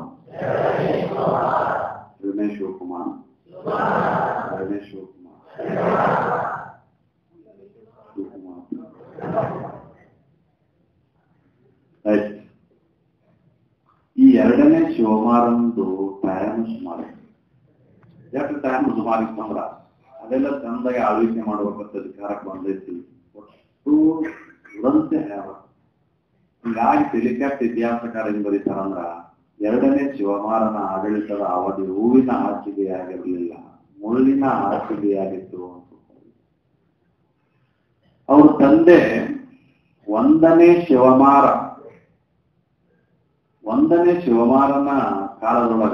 ಎರಡನೇ ಶಿವಕುಮಾರ್ ಎರಡನೇ ಶಿವಕುಮಾರ್ ಶಿವಕುಮಾರ್ ಎಷ್ಟು ಟೈಮ್ ಸುಮಾರು ಸಂದ್ರ ಅದೆಲ್ಲ ಚಂದಾಗಿ ಆಳ್ವಿಕೆ ಮಾಡ್ಬೇಕಂತ ಅಧಿಕಾರಕ್ಕೆ ಬಂದೈತಿ ಒಟ್ಟು ಉದಂತೆ ಯಾವ ಹಿಂಗಾಗಿ ತಿಳಿಕೆಟ್ಟ ಇತಿಹಾಸಕಾರ ಏನ್ ಬರೀತಾರಂದ್ರ ಎರಡನೇ ಶಿವಮಾರನ ಆಡಳಿತದ ಅವಧಿ ಹೂವಿನ ಹಾಸಿಗೆಯಾಗಿರಲಿಲ್ಲ ಮುಳ್ಳಿನ ಹಾಸಿಗೆಯಾಗಿತ್ತು ಅಂತ ಅವ್ರ ತಂದೆ ಒಂದನೇ ಶಿವಮಾರ ಒಂದನೇ ಶಿವಮಾರನ ಕಾಲದೊಳಗ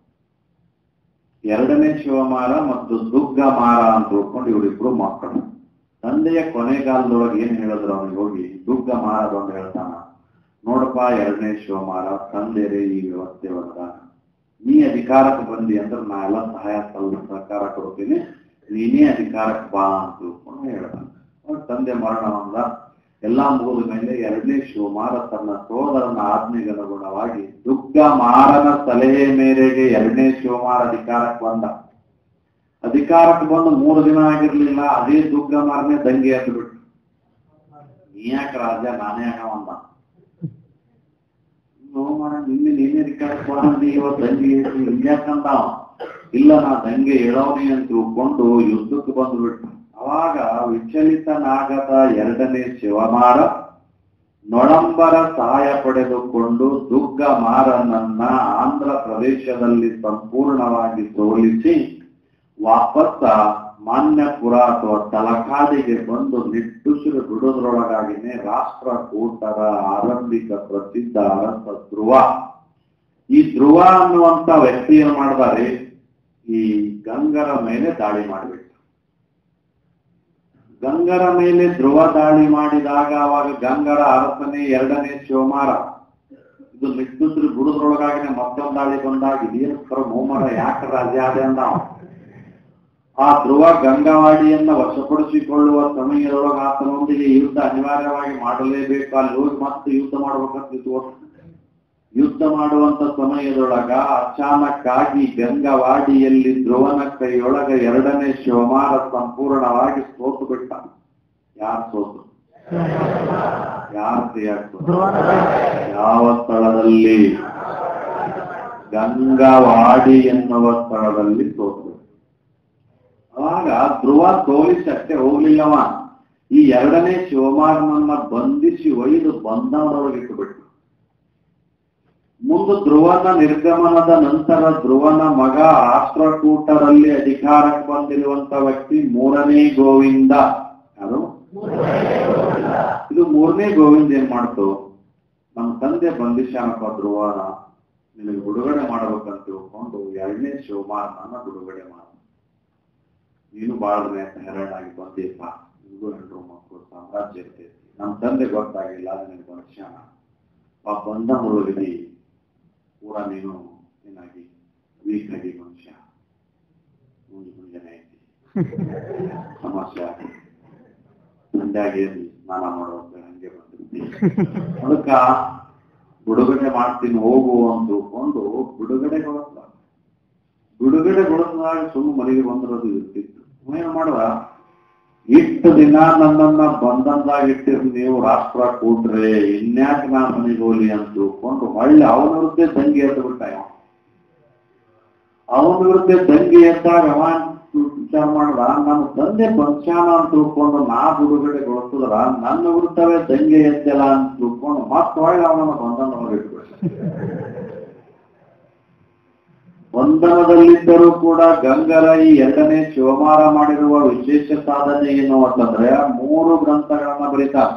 ಎರಡನೇ ಶಿವಮಾರ ಮತ್ತು ದುಗ್ಗಮಾರ ಅಂತ ತಿಳ್ಕೊಂಡು ಇವರಿಬ್ರು ಮಕ್ಕಳು ತಂದೆಯ ಕೊನೆಗಾಲದೊಳಗೆ ಏನ್ ಹೇಳಿದ್ರು ಅವನಿಗೆ ಹೋಗಿ ದುಗ್ಗಮಾರದ ಅಂತ ಹೇಳ್ತಾನ ನೋಡಪ್ಪ ಎರಡನೇ ಶಿವಮಾರ ತಂದೆರೇ ಈ ವ್ಯವಸ್ಥೆ ಒಳಗ ನೀ ಅಧಿಕಾರಕ್ಕೆ ಬಂದಿ ಅಂದ್ರೆ ನಾ ಎಲ್ಲ ಸಹಾಯ ಸಲ್ಲ ಸಹಕಾರ ಕೊಡ್ತೀನಿ ನೀನೇ ಅಧಿಕಾರಕ್ಕೆ ಬಾ ಅಂತ ತಿಳ್ಕೊಂಡು ಹೇಳ್ತಾನೆ ಅವ್ರ ತಂದೆ ಮರಣ ಹೊಂದ ಎಲ್ಲಾ ಮುಗಿದ ಮೇಲೆ ಎರಡನೇ ಶಿವಮಾರ ತನ್ನ ಸೋದರನ ಆಜ್ಞೆಗೆ ಅನುಗುಣವಾಗಿ ದುಗ್ಗ ಮಾರನ ಸಲಹೆ ಮೇರೆಗೆ ಎರಡನೇ ಶಿವಮಾರ ಅಧಿಕಾರಕ್ಕೆ ಬಂದ ಅಧಿಕಾರಕ್ಕೆ ಬಂದು ಮೂರು ದಿನ ಆಗಿರ್ಲಿಲ್ಲ ಅದೇ ದುಗ್ಗ ಮಾರನೇ ದಂಗೆ ಎದ್ದು ಬಿಟ್ಟು ನೀ ಯಾಕೆ ರಾಜ ನಾನೇ ಯಾಕ ಅಂದ ನೋ ಮಾರ ನಿನ್ನೆ ನೀನೇ ಅಧಿಕಾರಕ್ಕೆ ಬಂದಿ ಇವತ್ತು ದಂಗೆ ಏರಿ ಇಲ್ಯಾಕಂದ ಅವ. ಇಲ್ಲ ನಾ ದಂಗೆ ಹೇಳೋನಿ ಅಂತ ತಿಳ್ಕೊಂಡು ಯುದ್ಧಕ್ಕೆ ಬಂದ್ಬಿಟ್ಟು ಅವಾಗ ವಿಚಲಿತನಾಗದ ಎರಡನೇ ಶಿವಮಾರ ನೊಳಂಬರ ಸಹಾಯ ಪಡೆದುಕೊಂಡು ದುಗ್ಗ ಮಾರನನ್ನ ಆಂಧ್ರ ಪ್ರದೇಶದಲ್ಲಿ ಸಂಪೂರ್ಣವಾಗಿ ಸೋಲಿಸಿ ವಾಪಸ್ಸ ಮಾನ್ಯಪುರ ಅಥವಾ ತಲಕಾಡಿಗೆ ಬಂದು ನಿಟ್ಟುಸಿರು ಬಿಡೋದ್ರೊಳಗಾಗಿನೇ ರಾಷ್ಟ್ರಕೂಟರ ಆರಂಭಿಕ ಪ್ರಸಿದ್ಧ ಅರಸ ಧ್ರುವ ಈ ಧ್ರುವ ಅನ್ನುವಂತ ವ್ಯಕ್ತಿ ಏನ್ ಮಾಡ್ತಾರೆ ಈ ಗಂಗರ ಮೇಲೆ ದಾಳಿ ಮಾಡ್ಬಿಟ್ಟು ಗಂಗರ ಮೇಲೆ ಧ್ರುವ ದಾಳಿ ಮಾಡಿದಾಗ ಅವಾಗ ಗಂಗರ ಅರಸನೇ ಎರಡನೇ ಶಿವಮಾರ ಇದು ನಿಟ್ಟುಸಿರು ಬಿಡೋದ್ರೊಳಗಾಗಿನೇ ಮತ್ತೊಂದು ದಾಳಿ ಬಂದಾಗ ಇದೇನು ಕರ ಮೋಮರ ಯಾಕೆ ರಾಜ್ಯ ಆದೆ ಅಂದ ಅವ. ಆ ಧ್ರುವ ಗಂಗಾವಾಡಿಯನ್ನ ವಶಪಡಿಸಿಕೊಳ್ಳುವ ಸಮಯದೊಳಗ ಆತನೊಂದಿಗೆ ಯುದ್ಧ ಅನಿವಾರ್ಯವಾಗಿ ಮಾಡಲೇಬೇಕು ಅಲ್ಲಿ ಹೋಗಿ ಮತ್ತೆ ಯುದ್ಧ ಮಾಡ್ಬೇಕಂತ ಇತ್ತು. ಯುದ್ಧ ಮಾಡುವಂತ ಸಮಯದೊಳಗ ಅಚಾನಕ್ಕಾಗಿ ಗಂಗಾವಾಡಿಯಲ್ಲಿ ಧ್ರುವನ ಕೈಯೊಳಗ ಎರಡನೇ ಶಿವಮಾರ ಸಂಪೂರ್ಣವಾಗಿ ಸೋತು ಬಿಟ್ಟ ಯಾರು ಸೋತು ಯಾರು ಕೈಯಾಗ ಸೋತು? ಯಾವ ಸ್ಥಳದಲ್ಲಿ ಗಂಗಾವಾಡಿ ಎನ್ನುವ ಸ್ಥಳದಲ್ಲಿ ಸೋತು ಅವಾಗ ಧ್ರುವ ಸೋಲಿಸಕ್ಕೆ ಹೋಗ್ಲಿಲ್ಲವ ಈ ಎರಡನೇ ಶಿವಮಾರನನ್ನ ಬಂಧಿಸಿ ಒಯ್ದು ಬಂಧನದೊಳಗೆ ಇಟ್ಟುಬಿಟ್ಟು ಮುಂದೆ ಧ್ರುವನ ನಿರ್ಗಮನದ ನಂತರ ಧ್ರುವನ ಮಗ ರಾಷ್ಟ್ರಕೂಟರಲ್ಲಿ ಅಧಿಕಾರಕ್ಕೆ ಬಂದಿರುವಂತ ವ್ಯಕ್ತಿ ಮೂರನೇ ಗೋವಿಂದ ಯಾರು ಇದು ಮೂರನೇ ಗೋವಿಂದ ಏನ್ ಮಾಡ್ತು ನಮ್ಮ ತಂದೆ ಬಂದಿಶಾನಪ್ಪ ಧ್ರುವನ ನಿನಗೆ ಬಿಡುಗಡೆ ಮಾಡ್ಬೇಕಂತ ತಿಳ್ಕೊಂಡು ಎರಡನೇ ಶಿವಮಾರನನ್ನ ಬಿಡುಗಡೆ ಮಾಡ ನೀನು ಬಾಳ ಹೆರಡಾಗಿ ಬಂದೀಪ ನಿಮಗೂ ಹೆಂಡ್ರು ಮಕ್ಕಳು ಸಾಮ್ರಾಜ್ಯ ಇರ್ತೈತಿ ನಮ್ಮ ತಂದೆ ಗೊತ್ತಾಗಿಲ್ಲ ನಿನಗೆ ಬಂದಿಶಾನ ಆ ಬಂದ ಮುಳುಗದಿ ಪೂರ ನೀನು ಏನಾಗಿ ವೀಕ್ ಆಗಿ ಮನುಷ್ಯ ಮುಂಜು ಮುಂಜಾನೆ ಐತಿ ಸಮಸ್ಯೆ ಆಗಿ ಮಂಡ್ಯಾಗ ಏನ್ ಸ್ನಾನ ಮಾಡುವಂತ ಹಂಗೆ ಬಂದಿರ್ತಿ ಅದಕ್ಕ ಬಿಡುಗಡೆ ಮಾಡ್ತೀನಿ ಹೋಗು ಅಂತ ತಿಳ್ಕೊಂಡು ಬಿಡುಗಡೆಗೊಳಿಸ್ದ ಬಿಡುಗಡೆಗೊಳಿಸಿದಾಗ ಸುಮ್ಮನೆ ಮನೆಗೆ ಬಂದಿರೋದು ಇರ್ತಿತ್ತು ಏನ್ ಮಾಡುವ ಇಷ್ಟು ದಿನ ನನ್ನನ್ನ ಬಂಧನದಾಗ ಇಟ್ಟಿರ್ ನೀವು ರಾಷ್ಟ್ರ ಕೂಟ್ರೆ ಇನ್ಯಾಕೆ ನಾ ಮನೆಗೆ ಹೋಗ್ಲಿ ಅಂತ ತಿಳ್ಕೊಂಡು ಹೊಳ್ಳಿ ಅವನ ವಿರುದ್ಧ ದಂಗೆ ಎದ್ದು ಬಿಟ್ಟ ಇವ. ಅವನ ವಿರುದ್ಧ ದಂಗೆ ಎದ್ದಾಗ ಅವ ವಿಚಾರ ಮಾಡ್ದ ನಮ್ಮ ತಂದೆ ಪಂಚಾನ ಅಂತ ತಿಳ್ಕೊಂಡು ನಾ ಬಿಡುಗಡೆಗೊಳಿಸಿದ್ರ ನನ್ನ ವಿರುದ್ಧವೇ ದಂಗೆ ಎದ್ದಲ್ಲ ಅಂತ ತಿಳ್ಕೊಂಡು ಮತ್ತೆ ಹೊಳ್ಳಿ ಅವನನ್ನ ಬಂಧನ ಇಟ್ಬಿಟ್ಟ ಬಂಧನದಲ್ಲಿದ್ದರೂ ಕೂಡ ಗಂಗರ ಈ ಎರಡನೇ ಶಿವಮಾರ ಮಾಡಿರುವ ವಿಶೇಷ ಸಾಧನೆ ಏನು ಅಂತಂದ್ರೆ ಮೂರು ಗ್ರಂಥಗಳನ್ನ ಬರೀತಾರೆ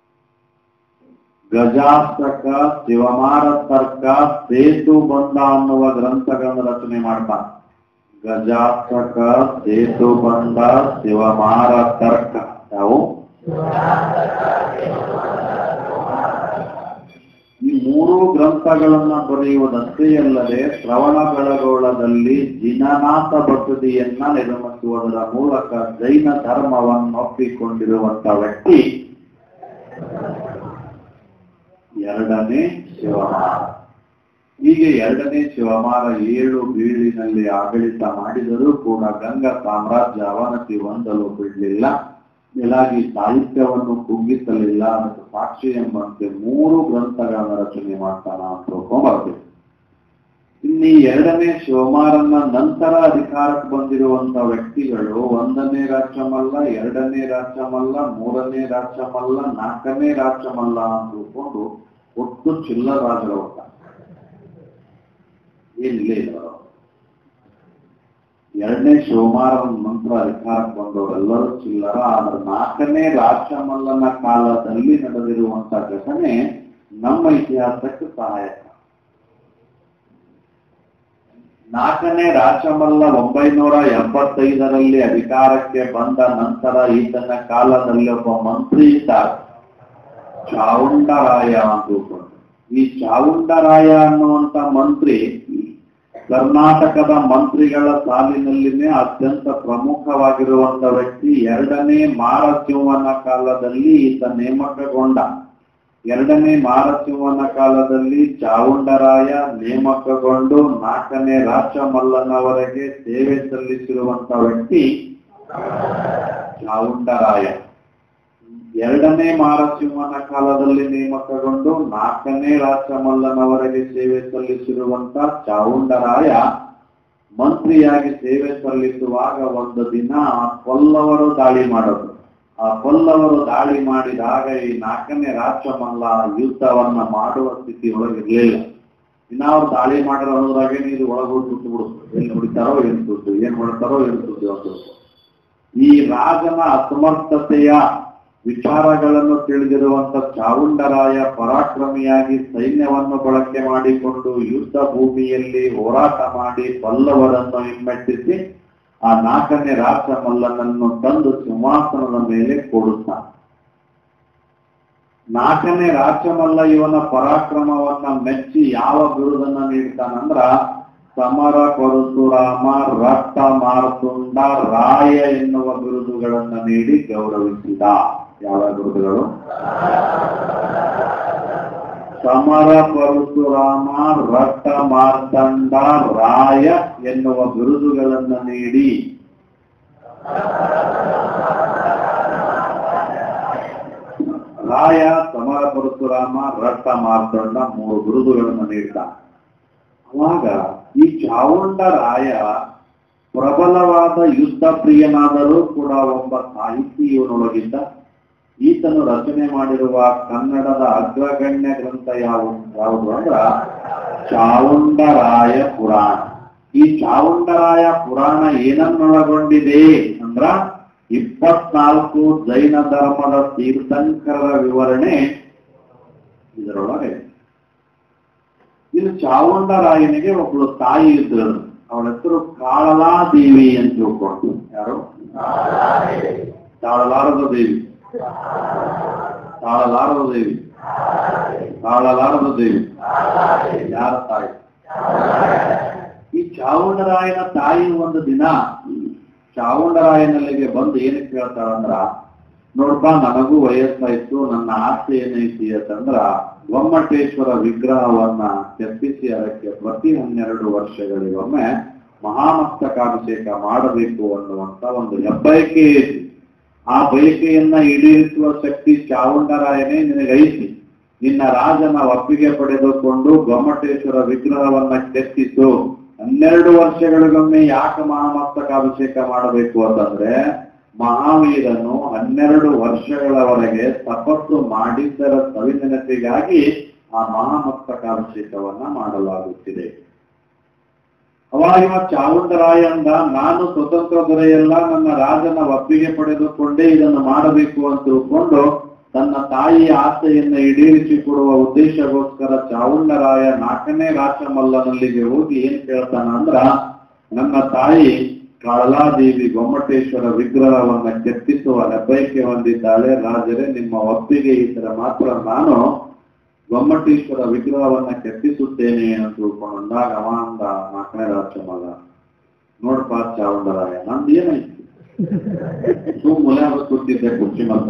ಗಜಾಸ್ತಕ ಶಿವಮಾರ ತರ್ಕ ಸೇತು ಬಂಧ ಅನ್ನುವ ಗ್ರಂಥಗಳನ್ನ ರಚನೆ ಮಾಡ್ತಾನೆ ಗಜಾಸ್ತಕ ಸೇತು ಬಂಧ ಶಿವಮಾರ ತರ್ಕ ಯಾವ ಈ ಮೂರು ಗ್ರಂಥಗಳನ್ನ ಬರೆಯುವುದಷ್ಟೇ ಅಲ್ಲದೆ ಶ್ರವಣ ಬೆಳಗೊಳದಲ್ಲಿ ಜಿನನಾಥ ಬಸದಿಯನ್ನ ನಿರ್ಮಿಸುವುದರ ಮೂಲಕ ಜೈನ ಧರ್ಮವನ್ನು ಒಪ್ಪಿಕೊಂಡಿರುವಂತ ವ್ಯಕ್ತಿ ಎರಡನೇ ಶಿವಮಾರ ಹೀಗೆ ಎರಡನೇ ಶಿವಮಾರ ಏಳು ಬೀಳಿನಲ್ಲಿ ಆಡಳಿತ ಮಾಡಿದರೂ ಕೂಡ ಗಂಗಾ ಸಾಮ್ರಾಜ್ಯ ಅವನತಿ ಹೊಂದಲು ಬಿಡಲಿಲ್ಲ ಮೇಲಾಗಿ ಸಾಹಿತ್ಯವನ್ನು ಕುಗ್ಗಿಸಲಿಲ್ಲ ಅದಕ್ಕೆ ಸಾಕ್ಷಿ ಎಂಬಂತೆ ಮೂರು ಗ್ರಂಥಗಳನ್ನ ರಚನೆ ಮಾಡ್ತಾನ ಅಂತ ತಿಳ್ಕೊಂಡ್ಬರ್ಬೇಕು ಇಲ್ಲಿ ಎರಡನೇ ಶಿವಮಾರನ ನಂತರ ಅಧಿಕಾರಕ್ಕೆ ಬಂದಿರುವಂತ ವ್ಯಕ್ತಿಗಳು ಒಂದನೇ ರಾಜ್ಯಮಲ್ಲ ಎರಡನೇ ರಾಜ್ಯಮಲ್ಲ ಮೂರನೇ ರಾಜ್ಯಮಲ್ಲ ನಾಲ್ಕನೇ ರಾಜ್ಯಮಲ್ಲ ಅಂತ ತಿಳ್ಕೊಂಡು ಒಟ್ಟು ಚಿಲ್ಲರ ರಾಜರ ಒಟ್ಟ ಏನಿಲ್ಲ ಇಲ್ಲ ಎರಡನೇ ಶಿವಮಾರನ ನಂತರ ಅಧಿಕಾರಕ್ಕೆ ಬಂದವರೆಲ್ಲರೂ ಚಿಲ್ಲರ ಆದ್ರೆ ನಾಲ್ಕನೇ ರಾಜ್ಯಮಲ್ಲನ ಕಾಲದಲ್ಲಿ ನಡೆದಿರುವಂತ ಘಟನೆ ನಮ್ಮ ಇತಿಹಾಸಕ್ಕೆ ಸಹಾಯಕ ನಾಲ್ಕನೇ ರಾಜಮಲ್ಲ ಒಂಬೈನೂರ ಎಂಬತ್ತೈದರಲ್ಲಿ ಅಧಿಕಾರಕ್ಕೆ ಬಂದ ನಂತರ ಈತನ ಕಾಲದಲ್ಲಿ ಒಬ್ಬ ಮಂತ್ರಿ ಇದ್ದಾರೆ ಚಾವುಂಡರಾಯ ಅಂತ ತಿಳ್ಕೊಂಡು. ಈ ಚಾವುಂಡರಾಯ ಅನ್ನುವಂತ ಮಂತ್ರಿ ಕರ್ನಾಟಕದ ಮಂತ್ರಿಗಳ ಸಾಲಿನಲ್ಲಿನೇ ಅತ್ಯಂತ ಪ್ರಮುಖವಾಗಿರುವಂತ ವ್ಯಕ್ತಿ ಎರಡನೇ ಮಾರಸಿಂಹನ ಕಾಲದಲ್ಲಿ ಈತ ನೇಮಕಗೊಂಡ ಎರಡನೇ ಮಾರಸಿಂಹನ ಕಾಲದಲ್ಲಿ ಚಾವುಂಡರಾಯ ನೇಮಕಗೊಂಡು ನಾಲ್ಕನೇ ರಾಜಮಲ್ಲನವರೆಗೆ ಸೇವೆ ಸಲ್ಲಿಸಿರುವಂತ ವ್ಯಕ್ತಿ ಚಾವುಂಡರಾಯ ಎರಡನೇ ಮಾರಸಿಂಹನ ಕಾಲದಲ್ಲಿ ನೇಮಕಗೊಂಡು ನಾಲ್ಕನೇ ರಾಜಮಲ್ಲನವರೆಗೆ ಸೇವೆ ಸಲ್ಲಿಸಿರುವಂತ ಚಾವುಂಡರಾಯ ಮಂತ್ರಿಯಾಗಿ ಸೇವೆ ಸಲ್ಲಿಸುವಾಗ ಒಂದು ದಿನ ಆ ಕೊಲ್ಲವರು ದಾಳಿ ಮಾಡೋದು ಆ ಕೊಲ್ಲವರು ದಾಳಿ ಮಾಡಿದಾಗ ಈ ನಾಲ್ಕನೇ ರಾಜಮಲ್ಲ ಯುದ್ಧವನ್ನ ಮಾಡುವ ಸ್ಥಿತಿ ಒಳಗಿರ್ಲಿಲ್ಲ ಇನ್ನ ಅವ್ರು ದಾಳಿ ಮಾಡಿರೋ ಅನ್ನೋದ್ರಾಗೆ ನೀರು ಒಳಗೋಗಿ ಸುಟ್ಟು ಬಿಡುದು ಎಲ್ಲಿ ಹೊಡಿತಾರೋ ಏನ್ ಸುಟ್ಟು ಏನ್ ಮಾಡ್ತಾರೋ ಏನ್ ಸುದ್ದು ಅಂತ ಈ ರಾಜನ ಅಸಮರ್ಥತೆಯ ವಿಚಾರಗಳನ್ನು ತಿಳಿದಿರುವಂತ ಚಾವುಂಡರಾಯ ಪರಾಕ್ರಮಿಯಾಗಿ ಸೈನ್ಯವನ್ನು ಬಳಕೆ ಮಾಡಿಕೊಂಡು ಯುದ್ಧ ಭೂಮಿಯಲ್ಲಿ ಹೋರಾಟ ಮಾಡಿ ಪಲ್ಲವರನ್ನು ಹಿಮ್ಮೆಟ್ಟಿಸಿ ಆ ನಾಲ್ಕನೇ ರಾಜ ಮಲ್ಲನನ್ನು ತಂದು ಸಿಂಹಾಸನದ ಮೇಲೆ ಕೊಡುತ್ತಾನೆ ನಾಲ್ಕನೇ ರಾಜಮಲ್ಲ ಇವನ ಪರಾಕ್ರಮವನ್ನ ಮೆಚ್ಚಿ ಯಾವ ಬಿರುದನ್ನ ನೀಡ್ತಾನಂದ್ರ ಸಮರ ಪರಶುರಾಮ ರಕ್ತ ಮಾರ್ತುಂಡ ರಾಯ ಎನ್ನುವ ಬಿರುದುಗಳನ್ನ ನೀಡಿ ಗೌರವಿಸಿದ ಯಾವ ಬಿರುದುಗಳು ಸಮರ ಪರಶುರಾಮ ರಕ್ತ ಮಾರ್ತಂಡ ರಾಯ ಎನ್ನುವ ಬಿರುದುಗಳನ್ನ ನೀಡಿ ರಾಯ ಸಮರ ಪರಶುರಾಮ ರಕ್ತ ಮಾರ್ತಂಡ ಮೂರು ಬಿರುದುಗಳನ್ನು ನೀಡಿದ ಅವಾಗ ಈ ಚಾವುಂಡ ರಾಯ ಪ್ರಬಲವಾದ ಯುದ್ಧ ಪ್ರಿಯನಾದರೂ ಕೂಡ ಒಬ್ಬ ಸಾಹಿತಿ ಇವನೊಳಗಿದ್ದ ಈತನು ರಚನೆ ಮಾಡಿರುವ ಕನ್ನಡದ ಅಗ್ರಗಣ್ಯ ಗ್ರಂಥ ಯಾವುದು ಯಾವುದು ಅಂದ್ರ ಚಾವುಂಡರಾಯ ಪುರಾಣ ಈ ಚಾವುಂಡರಾಯ ಪುರಾಣ ಏನನ್ನೊಳಗೊಂಡಿದೆ ಅಂದ್ರ ಇಪ್ಪತ್ನಾಲ್ಕು ಜೈನ ಧರ್ಮದ ತೀರ್ಥಂಕರರ ವಿವರಣೆ ಇದರೊಳಗೆ ಇದು ಚಾವುಂಡರಾಯನಿಗೆ ಒಬ್ಬಳು ತಾಯಿ ಇದ್ರು ಅವಳ ಹೆಸರು ಕಾಳಲಾದೇವಿ ಅಂತ ತಿಳ್ಕೊಂಡು ಯಾರು ತಾಳಲಾರದ ದೇವಿ ತಾಳಲಾರದ ದೇವಿ ತಾಳಲಾರದ ದೇವಿ ಯಾರ ತಾಯಿ ಈ ಚಾವುಂಡರಾಯನ ತಾಯಿ ಒಂದು ದಿನ ಚಾವುಂಡರಾಯನಲ್ಲಿಗೆ ಬಂದು ಏನಕ್ಕೆ ಕೇಳ್ತಾಳಂದ್ರ ನೋಡ್ಬಾ ನನಗೂ ವಯಸ್ಸಾಯ್ತು ನನ್ನ ಆಸೆ ಏನೈತಿ ಅಂತಂದ್ರ ಗೊಮ್ಮಟೇಶ್ವರ ವಿಗ್ರಹವನ್ನ ಕೆತ್ತಿಸಿ ಅದಕ್ಕೆ ಪ್ರತಿ ಹನ್ನೆರಡು ವರ್ಷಗಳಿಗೊಮ್ಮೆ ಮಹಾಮಸ್ತಕಾಭಿಷೇಕ ಮಾಡಬೇಕು ಅನ್ನುವಂತ ಒಂದು ಹೆಬ್ಬಯಕೆ ಐತಿ ಆ ಬಯಕೆಯನ್ನ ಈಡೇರಿಸುವ ಶಕ್ತಿ ಚಾವುಂಡರಾಯನೇ ನಿನಗೈತಿ ನಿನ್ನ ರಾಜನ ಒಪ್ಪಿಗೆ ಪಡೆದುಕೊಂಡು ಗೊಮ್ಮಟೇಶ್ವರ ವಿಗ್ರಹವನ್ನ ಕೆತ್ತಿಸು ಹನ್ನೆರಡು ವರ್ಷಗಳಿಗೊಮ್ಮೆ ಯಾಕೆ ಮಹಾಮಸ್ತಕಾಭಿಷೇಕ ಮಾಡಬೇಕು ಅಂತಂದ್ರೆ ಮಹಾವೀರನು ಹನ್ನೆರಡು ವರ್ಷಗಳವರೆಗೆ ತಪಸ್ಸು ಮಾಡಿದ್ದರ ಸವಿನೆನಪಿಗಾಗಿ ಆ ಮಹಾಮಸ್ತಕಾಭಿಷೇಕವನ್ನ ಮಾಡಲಾಗುತ್ತಿದೆ ಅವಾಗ ಇವ ಚಾವುಂಡರಾಯ ಅಂದ ನಾನು ಸ್ವತಂತ್ರ ದೊರೆಯಲ್ಲ ನನ್ನ ರಾಜನ ಒಪ್ಪಿಗೆ ಪಡೆದುಕೊಂಡೇ ಇದನ್ನು ಮಾಡಬೇಕು ಅಂತ ತಿಳ್ಕೊಂಡು ತನ್ನ ತಾಯಿಯ ಆಸೆಯನ್ನ ಈಡೇರಿಸಿಕೊಡುವ ಉದ್ದೇಶಗೋಸ್ಕರ ಚಾವುಂಡರಾಯ ನಾಲ್ಕನೇ ರಾಜಮಲ್ಲನಲ್ಲಿಗೆ ಹೋಗಿ ಏನ್ ಕೇಳ್ತಾನ ಅಂದ್ರ ನನ್ನ ತಾಯಿ ಕಾಳಲಾದೇವಿ ಗೊಮ್ಮಟೇಶ್ವರ ವಿಗ್ರಹವನ್ನ ಕೆತ್ತಿಸುವ ಹೆಬ್ಬೈಕೆ ಹೊಂದಿದ್ದಾಳೆ ರಾಜರೇ ನಿಮ್ಮ ಒಪ್ಪಿಗೆ ಇದ್ದರೆ ಮಾತ್ರ ನಾನು ಗೊಮ್ಮಟೇಶ್ವರ ವಿಗ್ರಹವನ್ನ ಕೆತ್ತಿಸುತ್ತೇನೆ ಅಂತ ತಿಳ್ಕೊಂಡಾಗ ಅವ ಅಂದ ನಾಲ್ಕನೇ ರಾಜಮಲ್ಲ ನೋಡ್ಪ ಚಾವುಂಡರಾಯ ನಂದು ಏನೈತಿ ಸುಮ್ ಮುಲೆ ಕೂತಿದ್ದೆ ಕುರ್ಚಿ ಮತ್ತ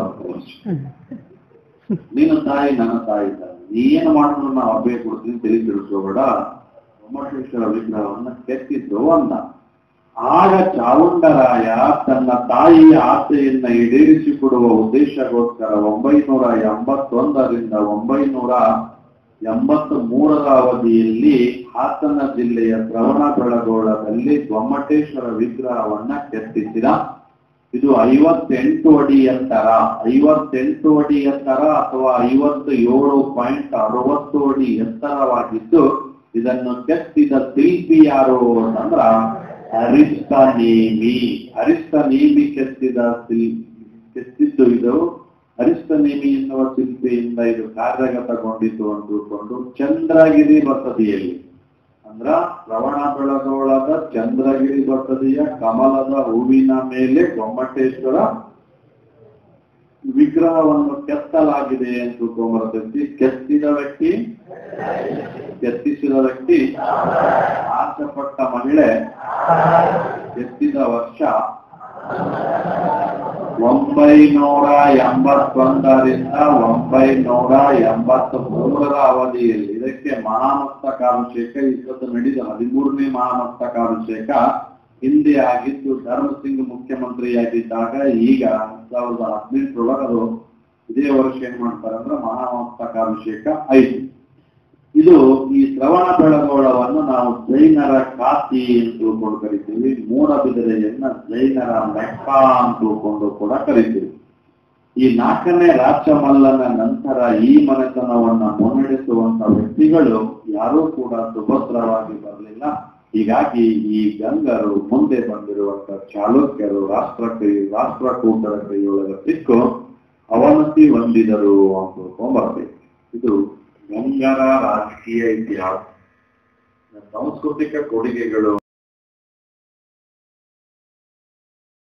ನಿನ್ನ ತಾಯಿ ನನ್ನ ತಾಯಿ ಇದ್ದಾರೆ ನೀ ಏನು ಮಾಡಿದ್ರು ನಾವು ಅಬ್ಬೆ ಕೊಡ್ತೀನಿ ತಲೆ ತಿಳಿಸ್ಕೋಬೇಡ ಗೊಮ್ಮಟೇಶ್ವರ ವಿಗ್ರಹವನ್ನ ಕೆತ್ತಿದ್ದು ಅಂದ ಆಗ ಚಾವುಂಡರಾಯ ತನ್ನ ತಾಯಿಯ ಆಸೆಯನ್ನ ಈಡೇರಿಸಿಕೊಡುವ ಉದ್ದೇಶಕ್ಕೋಸ್ಕರ ಒಂಬೈನೂರ ಎಂಬತ್ತೊಂದರಿಂದ ಒಂಬೈನೂರ ಎಂಬತ್ತ ಮೂರರ ಅವಧಿಯಲ್ಲಿ ಹಾಸನ ಜಿಲ್ಲೆಯ ಶ್ರವಣಬೆಳಗೊಳದಲ್ಲಿ ಗೊಮ್ಮಟೇಶ್ವರ ವಿಗ್ರಹವನ್ನ ಕೆತ್ತಿಸಿದ ಇದು ಐವತ್ತೆಂಟು ಅಡಿ ಎತ್ತರ ಐವತ್ತೆಂಟು ಅಡಿ ಎತ್ತರ ಅಥವಾ ಐವತ್ತು ಏಳು ಪಾಯಿಂಟ್ ಅರವತ್ತು ಅಡಿ ಎತ್ತರವಾಗಿದ್ದು ಇದನ್ನು ಕೆತ್ತಿದ ಶಿಲ್ಪಿ ಯಾರು ಅಂತಂದ್ರ ಹರಿಸ್ತ ನೇಮಿ ಹರಿಸ್ತ ನೇಮಿ ಕೆತ್ತಿದ ಶಿಲ್ ಕೆತ್ತಿದ್ದು ಇದು ಹರಿಸ್ತ ನೇಮಿ ಎನ್ನುವ ಶಿಲ್ಪಿಯಿಂದ ಇದು ಕಾರ್ಯಗತಗೊಂಡಿತು ಅಂತ ತಿಳ್ಕೊಂಡು ಚಂದ್ರಗಿರಿ ಬಸದಿಯಲ್ಲಿ ಅಂದ್ರ ಶ್ರವಣ ಬೆಳಗೊಳದ ಚಂದ್ರಗಿರಿ ಬಸದಿಯ ಕಮಲದ ಹೂವಿನ ಮೇಲೆ ಗೊಮ್ಮಟೇಶ್ವರ ವಿಗ್ರಹವನ್ನು ಕೆತ್ತಲಾಗಿದೆ ಅಂತ ತಿಳ್ಕೊಂಬರ್ತೈತಿ ಕೆತ್ತಿದ ವ್ಯಕ್ತಿ ಕೆತ್ತಿಸಿದ ವ್ಯಕ್ತಿ ಆಸೆಪಟ್ಟ ಮಹಿಳೆ ಕೆತ್ತಿದ ವರ್ಷ ಒಂಬೈನೂರ ಎಂಬತ್ತೊಂದರಿಂದ ಒಂಬೈನೂರ ಎಂಬತ್ತ ಮೂರರ ಅವಧಿಯಲ್ಲಿ ಇದಕ್ಕೆ ಮಹಾಮಸ್ತಕಾಭಿಷೇಕ ಇವತ್ತು ನಡೆದ ಹದಿಮೂರನೇ ಮಹಾಮಸ್ತಕಾಭಿಷೇಕ ಹಿಂದೆ ಆಗಿದ್ದು ಧರ್ಮಸಿಂಗ್ ಮುಖ್ಯಮಂತ್ರಿಯಾಗಿದ್ದಾಗ ಈಗ ಸಾವಿರದ ಹದಿನೆಂಟರೊಳಗೆ ಅದು ಇದೇ ವರ್ಷ ಏನ್ ಮಾಡ್ತಾರೆ ಅಂದ್ರೆ ಮಹಾಮಸ್ತಕಾಭಿಷೇಕ ಐದು ಇದು ಈ ಶ್ರವಣ ಬೆಳಗೋಳವನ್ನು ನಾವು ಜೈನರ ಕಾತಿ ಅಂತ ತಿಳ್ಕೊಂಡು ಕರಿತೀವಿ ಮೂಡಬಿದಿರೆಯನ್ನ ಜೈನರ ಮೆಕ್ಕ ಅಂತ ತಿಳ್ಕೊಂಡು ಕೂಡ ಕರಿತೀವಿ ಈ ನಾಲ್ಕನೇ ರಾಜಮಲ್ಲನ ನಂತರ ಈ ಮನೆತನವನ್ನ ಮುನ್ನಡೆಸುವಂತ ವ್ಯಕ್ತಿಗಳು ಯಾರೂ ಕೂಡ ಸುಭದ್ರವಾಗಿ ಬರಲಿಲ್ಲ ಹೀಗಾಗಿ ಈ ಗಂಗರು ಮುಂದೆ ಬಂದಿರುವಂತ ಚಾಲುಕ್ಯರು ರಾಷ್ಟ್ರ ಕೈ ರಾಷ್ಟ್ರಕೂಟರ ಕೈಯೊಳಗೆ ಸಿಕ್ಕು ಅವನತಿ ಹೊಂದಿದರು ಅಂತ ತಿಳ್ಕೊಂಡ್ಬರ್ಬೇಕು ಇದು ಗಂಗರ ರಾಜಕೀಯ ಇತಿಹಾಸ ಸಾಂಸ್ಕೃತಿಕ ಕೊಡುಗೆಗಳು